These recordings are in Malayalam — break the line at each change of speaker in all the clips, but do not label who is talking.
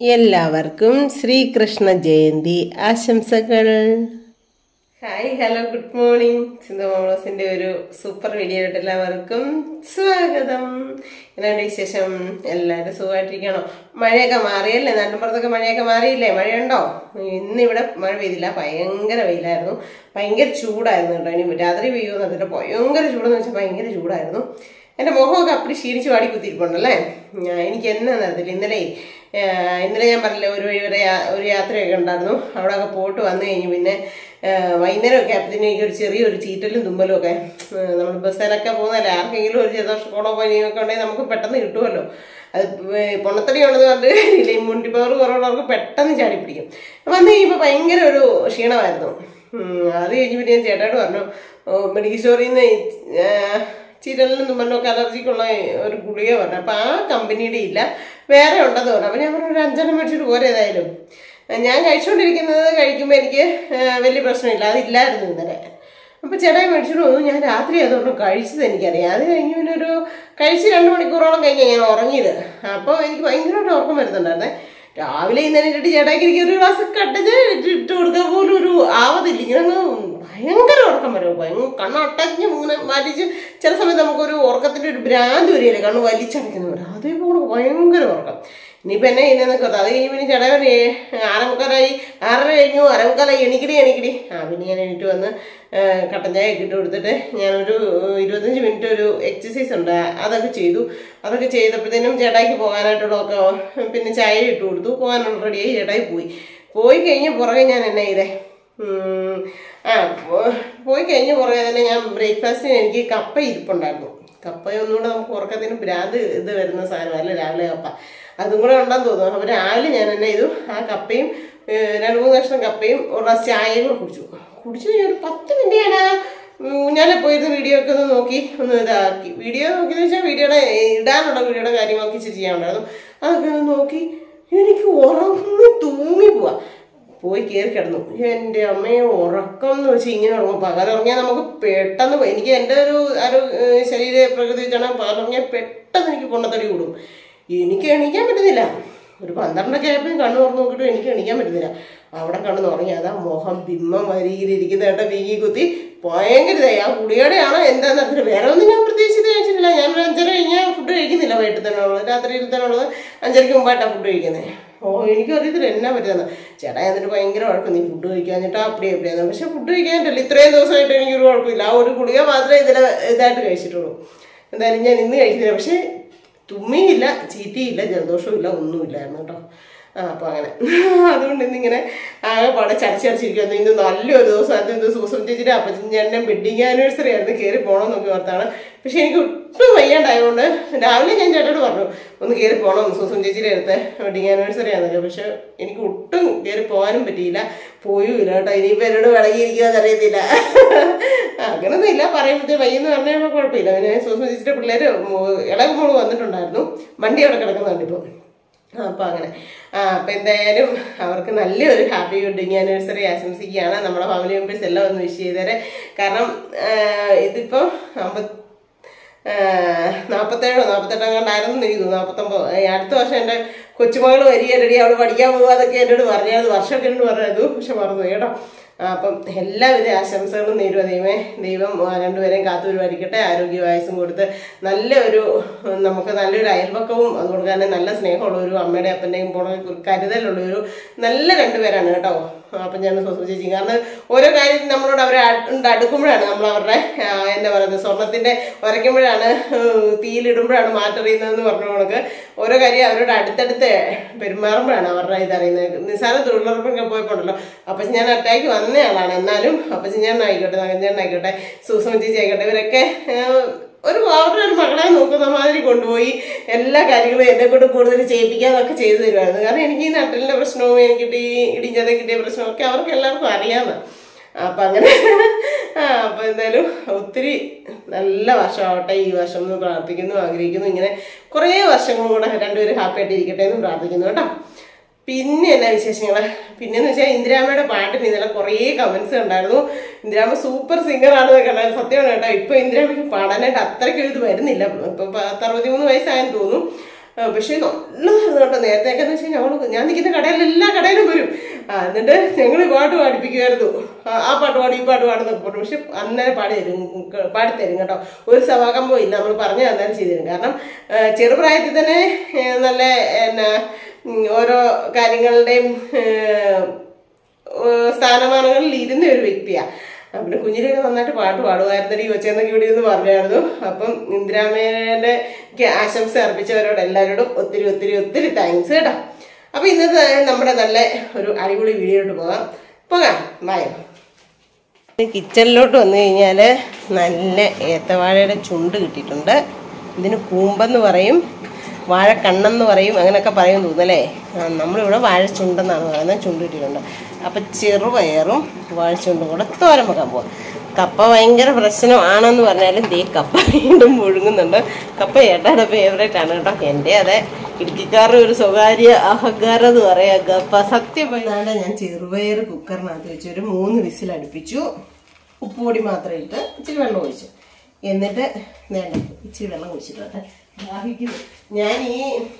എല്ലാവർക്കും ശ്രീകൃഷ്ണ ജയന്തി ആശംസകൾ hi hello good morning Sindhu മോളോസിന്റെ ഒരു സൂപ്പർ വീഡിയോയിലോട്ട് എല്ലാവർക്കും സ്വാഗതം എന്നാണ് വിശേഷം എല്ലാവരും സുഖമായിട്ടിരിക്കണോ മഴയൊക്കെ മാറിയല്ലേ നാട്ടിൻപുറത്തൊക്കെ മഴയൊക്കെ മാറിയില്ലേ മഴയുണ്ടോ ഇന്ന് ഇവിടെ മഴ പെയ്തില്ല ഭയങ്കര വെയിലായിരുന്നു ഭയങ്കര ചൂടായിരുന്നു കേട്ടോ ഇനി രാത്രി പെയ്യുമെന്ന് അതിന്റെ ഭയങ്കര ചൂടെന്ന് വെച്ചാൽ ഭയങ്കര ചൂടായിരുന്നു എൻ്റെ മുഖമൊക്കെ അപ്പടി ക്ഷീണിച്ച് വാടി കുത്തിയിരിപ്പുണ്ടല്ലേ ഞാൻ എനിക്ക് എന്നാന്ന് അറിയത്തില്ല ഇന്നലെ ആ, ഇന്നലെ ഞാൻ പറഞ്ഞില്ലേ ഒരു വഴി വരെ യാ- ഒരു യാത്രയൊക്കെ ഉണ്ടായിരുന്നു അവിടെ ഒക്കെ പോയിട്ട് വന്നു കഴിഞ്ഞ് പിന്നെ ആ, വൈകുന്നേരമൊക്കെ അപ്പത്തിനേക്ക് ഒരു ചെറിയൊരു ചീറ്റലും തുമ്മലും ഒക്കെ നമ്മൾ ബസ്സിലൊക്കെ പോകുന്നതല്ലേ ആർക്കെങ്കിലും ഒരു ജലദോഷക്കോടോ പനിയൊക്കെ ഉണ്ടെങ്കിൽ നമുക്ക് പെട്ടെന്ന് കിട്ടുമല്ലോ അത് പൊണ്ണത്തടി ഉണ്ടെന്ന് പറഞ്ഞിട്ട് ഇമ്മ്യൂണിറ്റി പവർ കുറവുള്ളവർക്ക് പെട്ടെന്ന് ചാടി പിടിക്കും വന്നു കഴിയുമ്പോൾ ഭയങ്കര ഒരു ക്ഷീണമായിരുന്നു ഉം, അത് കഴിഞ്ഞ് പിന്നെ ഞാൻ ചേട്ടായിട്ട് പറഞ്ഞു ഓ, മെഡിക്കൽ സ്റ്റോറിൽ നിന്ന് ഈ, ആ, ചിരലിനും തുമ്മലിനൊക്കെ അലർജിക്കുള്ള ഒരു ഗുളിക പറഞ്ഞു അപ്പം ആ കമ്പനിയുടെ ഇല്ല വേറെ ഉണ്ടെന്ന് പറഞ്ഞു അപ്പം ഞാൻ പറഞ്ഞു ഒരു അഞ്ചെണ്ണം മേടിച്ചിട്ട് പോരെ ഏതായാലും ഞാൻ കഴിച്ചുകൊണ്ടിരിക്കുന്നത് കഴിക്കുമ്പോൾ എനിക്ക് ആ, വലിയ പ്രശ്നമില്ല അതില്ലായിരുന്നു ഇന്നലെ അപ്പോൾ ചേട്ടായി മേടിച്ചിട്ട് വന്നു ഞാൻ രാത്രി അതുകൊണ്ട് കഴിച്ചത് എനിക്കറിയാം അത് കഴിഞ്ഞ് പിന്നെ ഒരു കഴിച്ച് രണ്ട് മണിക്കൂറോളം കഴിഞ്ഞ് ഞാൻ ഉറങ്ങിയത് അപ്പോൾ എനിക്ക് ഭയങ്കരമായിട്ട് ഉറക്കം വരുന്നുണ്ടായിരുന്നേ രാവിലെ ഇന്നലെ ഇട്ടിട്ട് ചേട്ടായിക്ക് എനിക്ക് ഒരു ഗ്ലാസ് കട്ടച്ച് ഇട്ട് കൊടുക്കാൻ പോലും ഒരു ആവതില്ല ഇങ്ങനെ അങ്ങ് ഭയങ്കര ഉറക്കം വരും ഭയങ്കര കണ്ണ് അട്ടഞ്ഞ് ഇങ്ങനെ വലിച്ച് ചില സമയത്ത് നമുക്കൊരു ഉറക്കത്തിന്റെ ഒരു ഭ്രാന്ത് വരികയല്ലേ കണ്ണ് വലിച്ചടയ്ക്കുന്നവർ അതേപോലെ ഭയങ്കര ഉറക്കം ഇനിയിപ്പോൾ എന്നെ ഇന്നെന്നൊക്കെ അത് കഴിഞ്ഞ് പിന്നെ ചേട്ടാ പറഞ്ഞേ ആറമുക്കാലായി ആറര കഴിഞ്ഞു അരമുക്കാലായി എണിക്കടി എണിക്കടി ആ പിന്നെ ഞാൻ എണീറ്റ് വന്ന് ആ, കട്ടൻ ചായ ഒക്കെ ഇട്ട് കൊടുത്തിട്ട് ഞാനൊരു ഇരുപത്തഞ്ച് മിനിറ്റ് ഒരു എക്സസൈസ് ഉണ്ട് അതൊക്കെ ചെയ്തു അതൊക്കെ ചെയ്തപ്പോഴത്തേനും ചേട്ടായിക്ക് പോകാനായിട്ടുള്ളതൊക്കെ പിന്നെ ചായ ഇട്ട് കൊടുത്തു പോകാനുള്ള റെഡിയായി ചേട്ടായി പോയി പോയി കഴിഞ്ഞ് പുറകെ ഞാൻ എന്നാ ചെയ്തേ ഉം, ആ പോ- പോയി കഴിഞ്ഞ് പുറകെ തന്നെ ഞാൻ ബ്രേക്ക്ഫാസ്റ്റിന് എനിക്ക് കപ്പ ഇരിപ്പുണ്ടായിരുന്നു കപ്പ ഒന്നുകൂടെ നമുക്ക് ഉറക്കത്തിന് ഭ്രാന്ത് ഇത് വരുന്ന സാധനമല്ല രാവിലെ കപ്പ അതും കൂടെ ഉണ്ടെന്ന് തോന്നുന്നു അപ്പോൾ രാവിലെ ഞാൻ എന്നെ ചെയ്തു ആ കപ്പയും ഏഹ്, രണ്ട് മൂന്ന് കഷ്ണം കപ്പയും ഒരു ഗ്ലാസ് ചായയും കൂടെ കുടിച്ചു കുടിച്ചു കഴിഞ്ഞ് ഒരു പത്ത് മിനിറ്റ് ഞാൻ ആ ഞാനെ പോയിരുന്ന വീഡിയോ ഒക്കെ ഒന്ന് നോക്കി ഒന്ന് ഇതാക്കി വീഡിയോ നോക്കിയെന്ന് വെച്ചാൽ വീഡിയോയുടെ ഇടാനുള്ള വീഡിയോയുടെ കാര്യങ്ങളൊക്കെ ഇച്ചിരി ചെയ്യാനുണ്ടായിരുന്നു അതൊക്കെ ഒന്ന് നോക്കി എനിക്ക് ഉറങ്ങി തൂങ്ങി പോവാ പോയി കയറി കിടന്നു എൻ്റെ അമ്മയെ ഉറക്കം എന്ന് വെച്ചാൽ ഇങ്ങനെ ഉറങ്ങും പകലുറങ്ങിയാൽ നമുക്ക് പെട്ടെന്ന് പോയി- എനിക്ക് എൻ്റെ ഒരു ഒരു ഏഹ്, ശരീര പ്രകൃതി വെച്ചാണ് പകലുറങ്ങിയാൽ പെട്ടെന്ന് എനിക്ക് പൊണ്ണത്തടി കൂടും എനിക്ക് എണീക്കാൻ പറ്റുന്നില്ല ഒരു പന്ത്രണ്ടൊക്കെ ആയപ്പോൾ കണ്ണു തുറന്ന് നോക്കിയിട്ട് എനിക്ക് എണീക്കാൻ പറ്റുന്നില്ല അവിടെ കണ്ണു തുടങ്ങി അതാ മോഹം ബിംബം വരിയിലിരിക്കുന്ന കേട്ടോ വീങ്ങി കുത്തി ഭയങ്കര ഇതായി ആ കുടിയോടെയാണോ എന്താണെന്ന് അറിയില്ല വേറെ ഒന്നും ഞാൻ പ്രത്യേകിച്ച് കഴിച്ചിട്ടില്ല ഞാൻ ഒരു അഞ്ചര കഴിഞ്ഞാൽ ഫുഡ് കഴിക്കുന്നില്ല വൈകിട്ട് തന്നെ ഉള്ളത് രാത്രിയിൽ തന്നെ ഉള്ളത് അഞ്ചരയ്ക്ക് മുമ്പായിട്ടാണ് ഫുഡ് കഴിക്കുന്നത് ഓ എനിക്കും അറിയത്തില്ല എന്നാ പറ്റുന്നത് ചേട്ടാ എന്നിട്ട് ഭയങ്കര കുഴപ്പം നീ ഫുഡ് കഴിക്കാഞ്ഞിട്ട് അപ്പടി എവിടെയാണ് പക്ഷെ ഫുഡ് കഴിക്കാനിട്ടല്ല ഇത്രയും ദിവസമായിട്ട് എനിക്കൊരു കുഴപ്പമില്ല ആ ഒരു ഗുളിക മാത്രമേ ഇതിൽ ഇതായിട്ട് കഴിച്ചിട്ടുള്ളൂ എന്തായാലും ഞാൻ ഇന്ന് കഴിക്കുന്നില്ല പക്ഷേ തുമ്മിയില്ല ചീറ്റിയില്ല ജലദോഷവും ഇല്ല ഒന്നുമില്ലായിരുന്നു കേട്ടോ ആ അപ്പോൾ അങ്ങനെ അതുകൊണ്ട് ഇന്നിങ്ങനെ ആകെ പാടെ ചടച്ചടച്ചിരിക്കുന്നു ഇന്ന് നല്ലൊരു ദിവസം അത് ഇന്ന് സൂസം ചേച്ചിയുടെ അപ്പച്ചൻ ചേട്ടൻ്റെ വെഡിങ് ആനിവേഴ്സറി ആയിരുന്നു കയറി പോകണമെന്നൊക്കെ ഓർത്താണ് പക്ഷെ എനിക്ക് ഒട്ടും വയ്യാണ്ടായതുകൊണ്ട് രാവിലെ ഞാൻ ചേട്ടനോട് പറഞ്ഞു ഒന്ന് കയറി പോകണം സൂസം ചേച്ചിയുടെ അടുത്ത് വെഡിങ് ആനിവേഴ്സറി ആണല്ലോ പക്ഷെ എനിക്ക് ഒട്ടും കയറി പോകാനും പറ്റിയില്ല പോയും ഇല്ല കേട്ടോ ഇനിയിപ്പോൾ എന്നോട് വിളകിയിരിക്കുന്നത് അറിയത്തില്ല അങ്ങനൊന്നും ഇല്ല പറയുമ്പോഴത്തേ വയ്യെന്ന് പറഞ്ഞാൽ കുഴപ്പമില്ല പിന്നെ സൂസം ചേച്ചിയുടെ പിള്ളേർ ഇളയ മോള് വന്നിട്ടുണ്ടായിരുന്നു വണ്ടി അവിടെ കിടക്കുന്നുണ്ട് ഇപ്പോൾ ആ, അപ്പൊ അങ്ങനെ ആ അപ്പൊ എന്തായാലും അവർക്ക് നല്ലൊരു ഹാപ്പി വെഡിങ് ആനിവേഴ്സറി ആശംസിക്കുകയാണ് നമ്മുടെ ഫാമിലി മെമ്പേഴ്സ് എല്ലാം ഒന്ന് വിഷ് ചെയ്തേരെ കാരണം ആ, ഇതിപ്പോ അമ്പത് നാൽപ്പത്തേഴോ നാൽപ്പത്തെട്ടോ കണ്ടായിരുന്നു എനിക്ക് തോന്നുന്നു നാൽപ്പത്തൊമ്പത് ഈ അടുത്ത വർഷം എൻ്റെ കൊച്ചുമകൾ വരിക റെഡി അവൾ പഠിക്കാൻ പോകുക അതൊക്കെ എന്നോട് പറഞ്ഞത് വർഷമൊക്കെ എന്നോട് പറഞ്ഞത് പക്ഷെ മറന്നു കേട്ടോ ആ, അപ്പം എല്ലാവിധ ആശംസകളും നേരുക ദൈവമേ ദൈവം ആ, രണ്ടുപേരെയും കാത്തു പരിപാലിക്കട്ടെ ആരോഗ്യവായസും കൊടുത്ത് നല്ല ഒരു നമുക്ക് നല്ലൊരു അയൽപക്കവും അതുകൊണ്ട് തന്നെ നല്ല സ്നേഹമുള്ള ഒരു അമ്മയുടെ അപ്പൻ്റെയും പോണ കരുതലുള്ള ഒരു നല്ല രണ്ടുപേരാണ് കേട്ടോ അപ്പം ഞാൻ സ്വസ്ഥ ചേച്ചി കാരണം ഓരോ കാര്യം നമ്മളോട് അവരെ അട് അടുക്കുമ്പോഴാണ് നമ്മൾ അവരുടെ ആ, എന്താ പറയുന്നത് സ്വർണത്തിന്റെ ഉരയ്ക്കുമ്പോഴാണ് തീയിലിടുമ്പോഴാണ് മാറ്ററിയുന്നതെന്ന് പറഞ്ഞ കണക്ക് ഓരോ കാര്യം അവരോട് അടുത്തടുത്ത് പെരുമാറുമ്പോഴാണ് അവരുടെ ഇതറിയുന്നത് നിസ്സാര തൊഴിലുറപ്പൊക്കെ പോയപ്പോണ്ടല്ലോ അപ്പം ഞാൻ അറ്റാക്ക് വന്നയാളാണ് എന്നാലും അപ്പം ഞാൻ ആയിക്കോട്ടെ നഗഞ്ചേട്ടൻ ആയിക്കോട്ടെ സൂസമ ചേച്ചി ആയിക്കോട്ടെ ഇവരൊക്കെ ആ, ഒരു അവരുടെ ഒരു മകളെ നോക്കുന്ന മാതിരി കൊണ്ടുപോയി എല്ലാ കാര്യങ്ങളും എന്നെ കൊണ്ട് കൂടുതൽ ചെയ്യിപ്പിക്കാതൊക്കെ ചെയ്തു തരുമായിരുന്നു കാരണം എനിക്ക് ഈ നട്ടലിന്റെ പ്രശ്നവും എനിക്ക് ഈ ഇടിഞ്ഞത കിട്ടിയ പ്രശ്നവും ഒക്കെ അവർക്ക് എല്ലാവർക്കും അറിയാമെന്ന് അപ്പം അങ്ങനെ ആ അപ്പം എന്തായാലും ഒത്തിരി നല്ല വർഷമാവട്ടെ ഈ വർഷം എന്ന് പ്രാർത്ഥിക്കുന്നു ആഗ്രഹിക്കുന്നു ഇങ്ങനെ കുറേ വർഷങ്ങളും കൂടെ രണ്ടുപേരും ഹാപ്പി ആയിട്ട് ഇരിക്കട്ടെ എന്ന് പ്രാർത്ഥിക്കുന്നു കേട്ടോ പിന്നെ എന്നാ വിശേഷങ്ങൾ പിന്നെന്ന് വെച്ചാൽ ഇന്ദിരാമയുടെ പാട്ടിന് ഇന്നലെ കുറേ കമന്റ്സ് ഉണ്ടായിരുന്നു ഇന്ദിരാമ സൂപ്പർ സിംഗർ ആണെന്ന് കണ്ടാൽ സത്യമാണ് കേട്ടോ ഇപ്പൊ ഇന്ദിരാമയ്ക്ക് പാടാനായിട്ട് അത്രയ്ക്ക് ഇത് വരുന്നില്ല ഇപ്പൊ പത്തറുപത്തിമൂന്ന് വയസ്സായെന്ന് തോന്നുന്നു ആ, പക്ഷേ നല്ലതായിരുന്നു കേട്ടോ നേരത്തെയൊക്കെ എന്ന് വെച്ചാൽ ഞങ്ങൾ ഞാൻ നിൽക്കുന്ന കടയിൽ എല്ലാ കടയിലും വരും ആ, എന്നിട്ട് ഞങ്ങൾ പാട്ട് പാടിപ്പിക്കുമായിരുന്നു ആ, ആ പാട്ട് പാടി ഈ പാട്ട് പാടുന്നൊക്കെ പറഞ്ഞു പക്ഷെ അന്നേരം പാടി തരും ക- പാടിത്തരും കേട്ടോ ഒരു സഭാകമ്പോ ഇല്ല നമ്മൾ പറഞ്ഞു അന്നേരം ചെയ്തു തരും കാരണം ആ, ചെറുപ്രായത്തിൽ തന്നെ ഏ, നല്ല എന്നാ ഉം, ഓരോ കാര്യങ്ങളുടെയും ഏ, ഏഹ് സ്ഥാനമാനങ്ങളിൽ ഇരുന്ന ഒരു വ്യക്തിയാണ് പിന്നെ കുഞ്ഞിലൊക്കെ നന്നായിട്ട് പാട്ട് പാടുമായിരുന്നടി കൊച്ചെന്നൊക്കെ ഇവിടെ നിന്ന് പറഞ്ഞായിരുന്നു അപ്പം ഇന്ദിരാമേനെ ആശംസ അർപ്പിച്ചവരോട് എല്ലാവരോടും ഒത്തിരി ഒത്തിരി ഒത്തിരി താങ്ക്സ് കേട്ടോ അപ്പം ഇന്നത്തെ നമ്മുടെ നല്ല ഒരു അടിപൊളി വീഡിയോയിലോട്ട് പോകാം പോകാം ബായോ കിച്ചണിലോട്ട് വന്നു കഴിഞ്ഞാൽ നല്ല ഏത്തവാഴയുടെ ചുണ്ട് കിട്ടിയിട്ടുണ്ട് ഇതിന് കൂമ്പെന്ന് പറയും വാഴക്കണ്ണെന്ന് പറയും അങ്ങനെയൊക്കെ പറയും തോന്നല്ലേ ആ, നമ്മളിവിടെ വാഴച്ചുണ്ടെന്നാണ് പറയുന്നത് ചുണ്ട് കിട്ടിയിട്ടുണ്ട് അപ്പം ചെറുപയറും വാഴച്ചുണ്ടും കൂടെ തോരൻ വെക്കാൻ പോവാം കപ്പ ഭയങ്കര പ്രശ്നമാണെന്ന് പറഞ്ഞാലും ദേ കപ്പ വീണ്ടും മുഴുങ്ങുന്നുണ്ട് കപ്പ ഏട്ടാടെ ഫേവറേറ്റ് ആണ് കേട്ടോ എൻ്റെ അതെ ഇടുക്കിക്കാരുടെ ഒരു സ്വകാര്യ അഹങ്കാരം എന്ന് പറയാം കപ്പ സത്യമായിട്ട് ഞാൻ ചെറുപയർ കുക്കറിനകത്ത് വെച്ച് ഒരു മൂന്ന് വിസിൽ അടുപ്പിച്ചു ഉപ്പുപൊടി മാത്രം ഇട്ട് ഇച്ചിരി വെള്ളം ഒഴിച്ചു എന്നിട്ട് വേണ്ട ഇച്ചിരി വെള്ളം ഒഴിച്ചിട്ടുണ്ട് ദാഹിക്കുന്നു ഞാൻ ഈ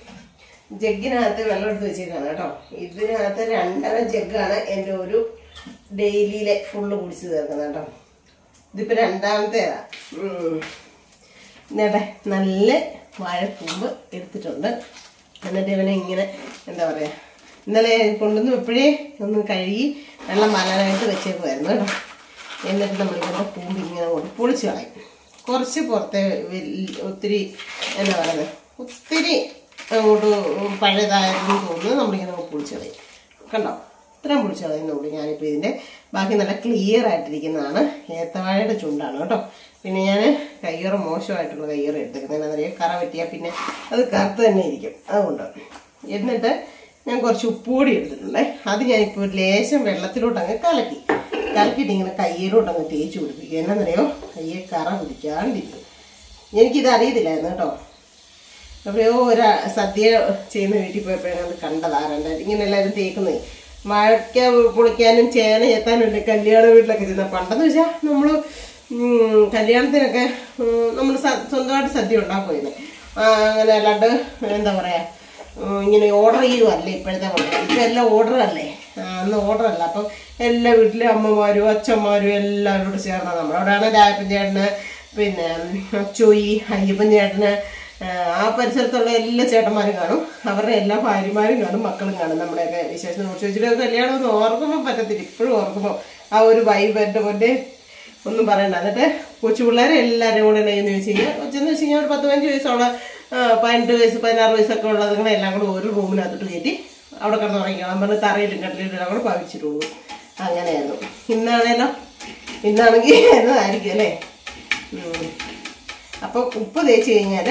ജഗ്ഗിനകത്ത് വെള്ളം എടുത്ത് വെച്ചേക്കാണ് കേട്ടോ ഇതിനകത്ത് രണ്ടര ജഗ്ഗാണ് എൻ്റെ ഒരു ഡെയിലിയിലെ ഫുള്ള് കുടിച്ച് തീർക്കുന്നത് കേട്ടോ ഇതിപ്പോൾ രണ്ടാമത്തേതാ ഉം. എന്നിട്ട് നല്ല വാഴക്കൂമ്പ് എടുത്തിട്ടുണ്ട് എന്നിട്ട് ഇവനെ ഇങ്ങനെ എന്താ പറയുക ഇന്നലെ കൊണ്ടുവന്ന് എപ്പോഴേ ഒന്ന് കഴുകി വെള്ളം മാലാനായിട്ട് വെച്ചേക്കുമായിരുന്നു കേട്ടോ എന്നിട്ട് നമ്മൾ ഇവൻ്റെ കൂമ്പ് ഇങ്ങനെ കൊണ്ട് പൊളിച്ച് കളയും കുറച്ച് പുറത്തെ വെൽ- ഒത്തിരി എന്താ പറയുന്നത് ഒത്തിരി അങ്ങോട്ട് പഴയതായെന്ന് തോന്നുന്നു നമ്മളിങ്ങനെ അങ്ങ് പൊളിച്ച് കളയും കണ്ടോ ഇത്രയും പൊളിച്ച് കളയുന്നുള്ളൂ ഞാനിപ്പോൾ ഇതിൻ്റെ ബാക്കി നല്ല ക്ലിയർ ആയിട്ടിരിക്കുന്നതാണ് ഏത്തവാഴയുടെ ചുണ്ടാണ് കേട്ടോ പിന്നെ ഞാൻ കയ്യേറ് മോശമായിട്ടുള്ള കയ്യേറ് എടുത്തേക്കുന്നത് എന്താണെന്നറിയാം കറ പറ്റിയാൽ പിന്നെ അത് കറുത്ത് തന്നെ ഇരിക്കും അതുകൊണ്ട് എന്നിട്ട് ഞാൻ കുറച്ച് ഉപ്പുപൊടി എടുത്തിട്ടുണ്ടേ അത് ഞാനിപ്പോൾ ഒരു ലേശം വെള്ളത്തിലോട്ട് അങ്ങ് കലക്കി കലക്കിയിട്ട് ഇങ്ങനെ കയ്യിലോട്ട് അങ്ങ് തേച്ച് പിടിപ്പിക്കുക എന്നാന്നറിയോ കയ്യെ കറ പിടിക്കാണ്ടിരിക്കും എനിക്കിത് അറിയത്തില്ലായിരുന്നു കേട്ടോ എവിടെയോ ഒരു സദ്യ ചെയ്യുന്ന വീട്ടിൽ പോയപ്പോഴാണ് അത് കണ്ടതാരണ്ട ഇങ്ങനെ എല്ലാവരും തേക്കുന്നേ വാഴയ്ക്ക പൊളിക്കാനും ചേന ചെത്താനും ഉണ്ട് കല്യാണ വീട്ടിലൊക്കെ ചെയ്യുന്ന പണ്ടെന്ന് വെച്ചാൽ നമ്മൾ കല്യാണത്തിനൊക്കെ നമ്മൾ സ്വന്തമായിട്ട് സദ്യ ഉണ്ടാക്കുമായിരുന്നു അങ്ങനെ അല്ലാണ്ട് എന്താ പറയാ ഉം, ഇങ്ങനെ ഓർഡർ ചെയ്യുമല്ലേ ഇപ്പോഴത്തെ പോലെ ഇപ്പം എല്ലാം ഓർഡർ അല്ലേ ആ, അന്ന് ഓർഡർ അല്ല അപ്പം എല്ലാ വീട്ടിലെ അമ്മമാരും അച്ഛന്മാരും എല്ലാവരും കൂടെ ചേർന്ന നമ്മളവിടെയാണ് രായപ്പൻ ചേട്ടന് പിന്നെ അച്ചോയി അയ്യപ്പൻ ചേട്ടന് ആ, ആ പരിസരത്തുള്ള എല്ലാ ചേട്ടന്മാരും കാണും അവരുടെ എല്ലാ ഭാര്യമാരും കാണും മക്കളും കാണും നമ്മുടെയൊക്കെ വിശേഷം കുറിച്ച് വെച്ചിട്ട് കല്യാണം ഒന്നും ഓർക്കുമ്പോൾ പറ്റത്തില്ല ഇപ്പോഴും ഓർക്കുമ്പോൾ ആ ഒരു വൈബ് എൻ്റെ പോലെ ഒന്നും പറയണ്ട എന്നിട്ട് കൊച്ചു പിള്ളേരെ എല്ലാവരും കൂടെ എന്ന് വെച്ച് കഴിഞ്ഞാൽ കൊച്ചെന്ന് വെച്ച് കഴിഞ്ഞാൽ ഒരു പത്ത് പതിനഞ്ച് വയസ്സുള്ള ആ, പതിനെട്ട് വയസ്സ് പതിനാറ് വയസ്സൊക്കെ ഉള്ളതുങ്ങളെ എല്ലാം കൂടെ ഒരു റൂമിനകത്തോട്ട് കയറ്റി അവിടെ കിടന്ന് ഉറങ്ങിക്കണം പറഞ്ഞ് തറയിലും കട്ടിലും എല്ലാം കൂടെ പവിച്ചിട്ടുള്ളൂ അങ്ങനെയായിരുന്നു ഇന്നാണേലോ ഇന്നാണെങ്കിൽ എന്നതായിരിക്കും അല്ലേ ഉം. അപ്പോൾ ഉപ്പ് തേച്ച് കഴിഞ്ഞാൽ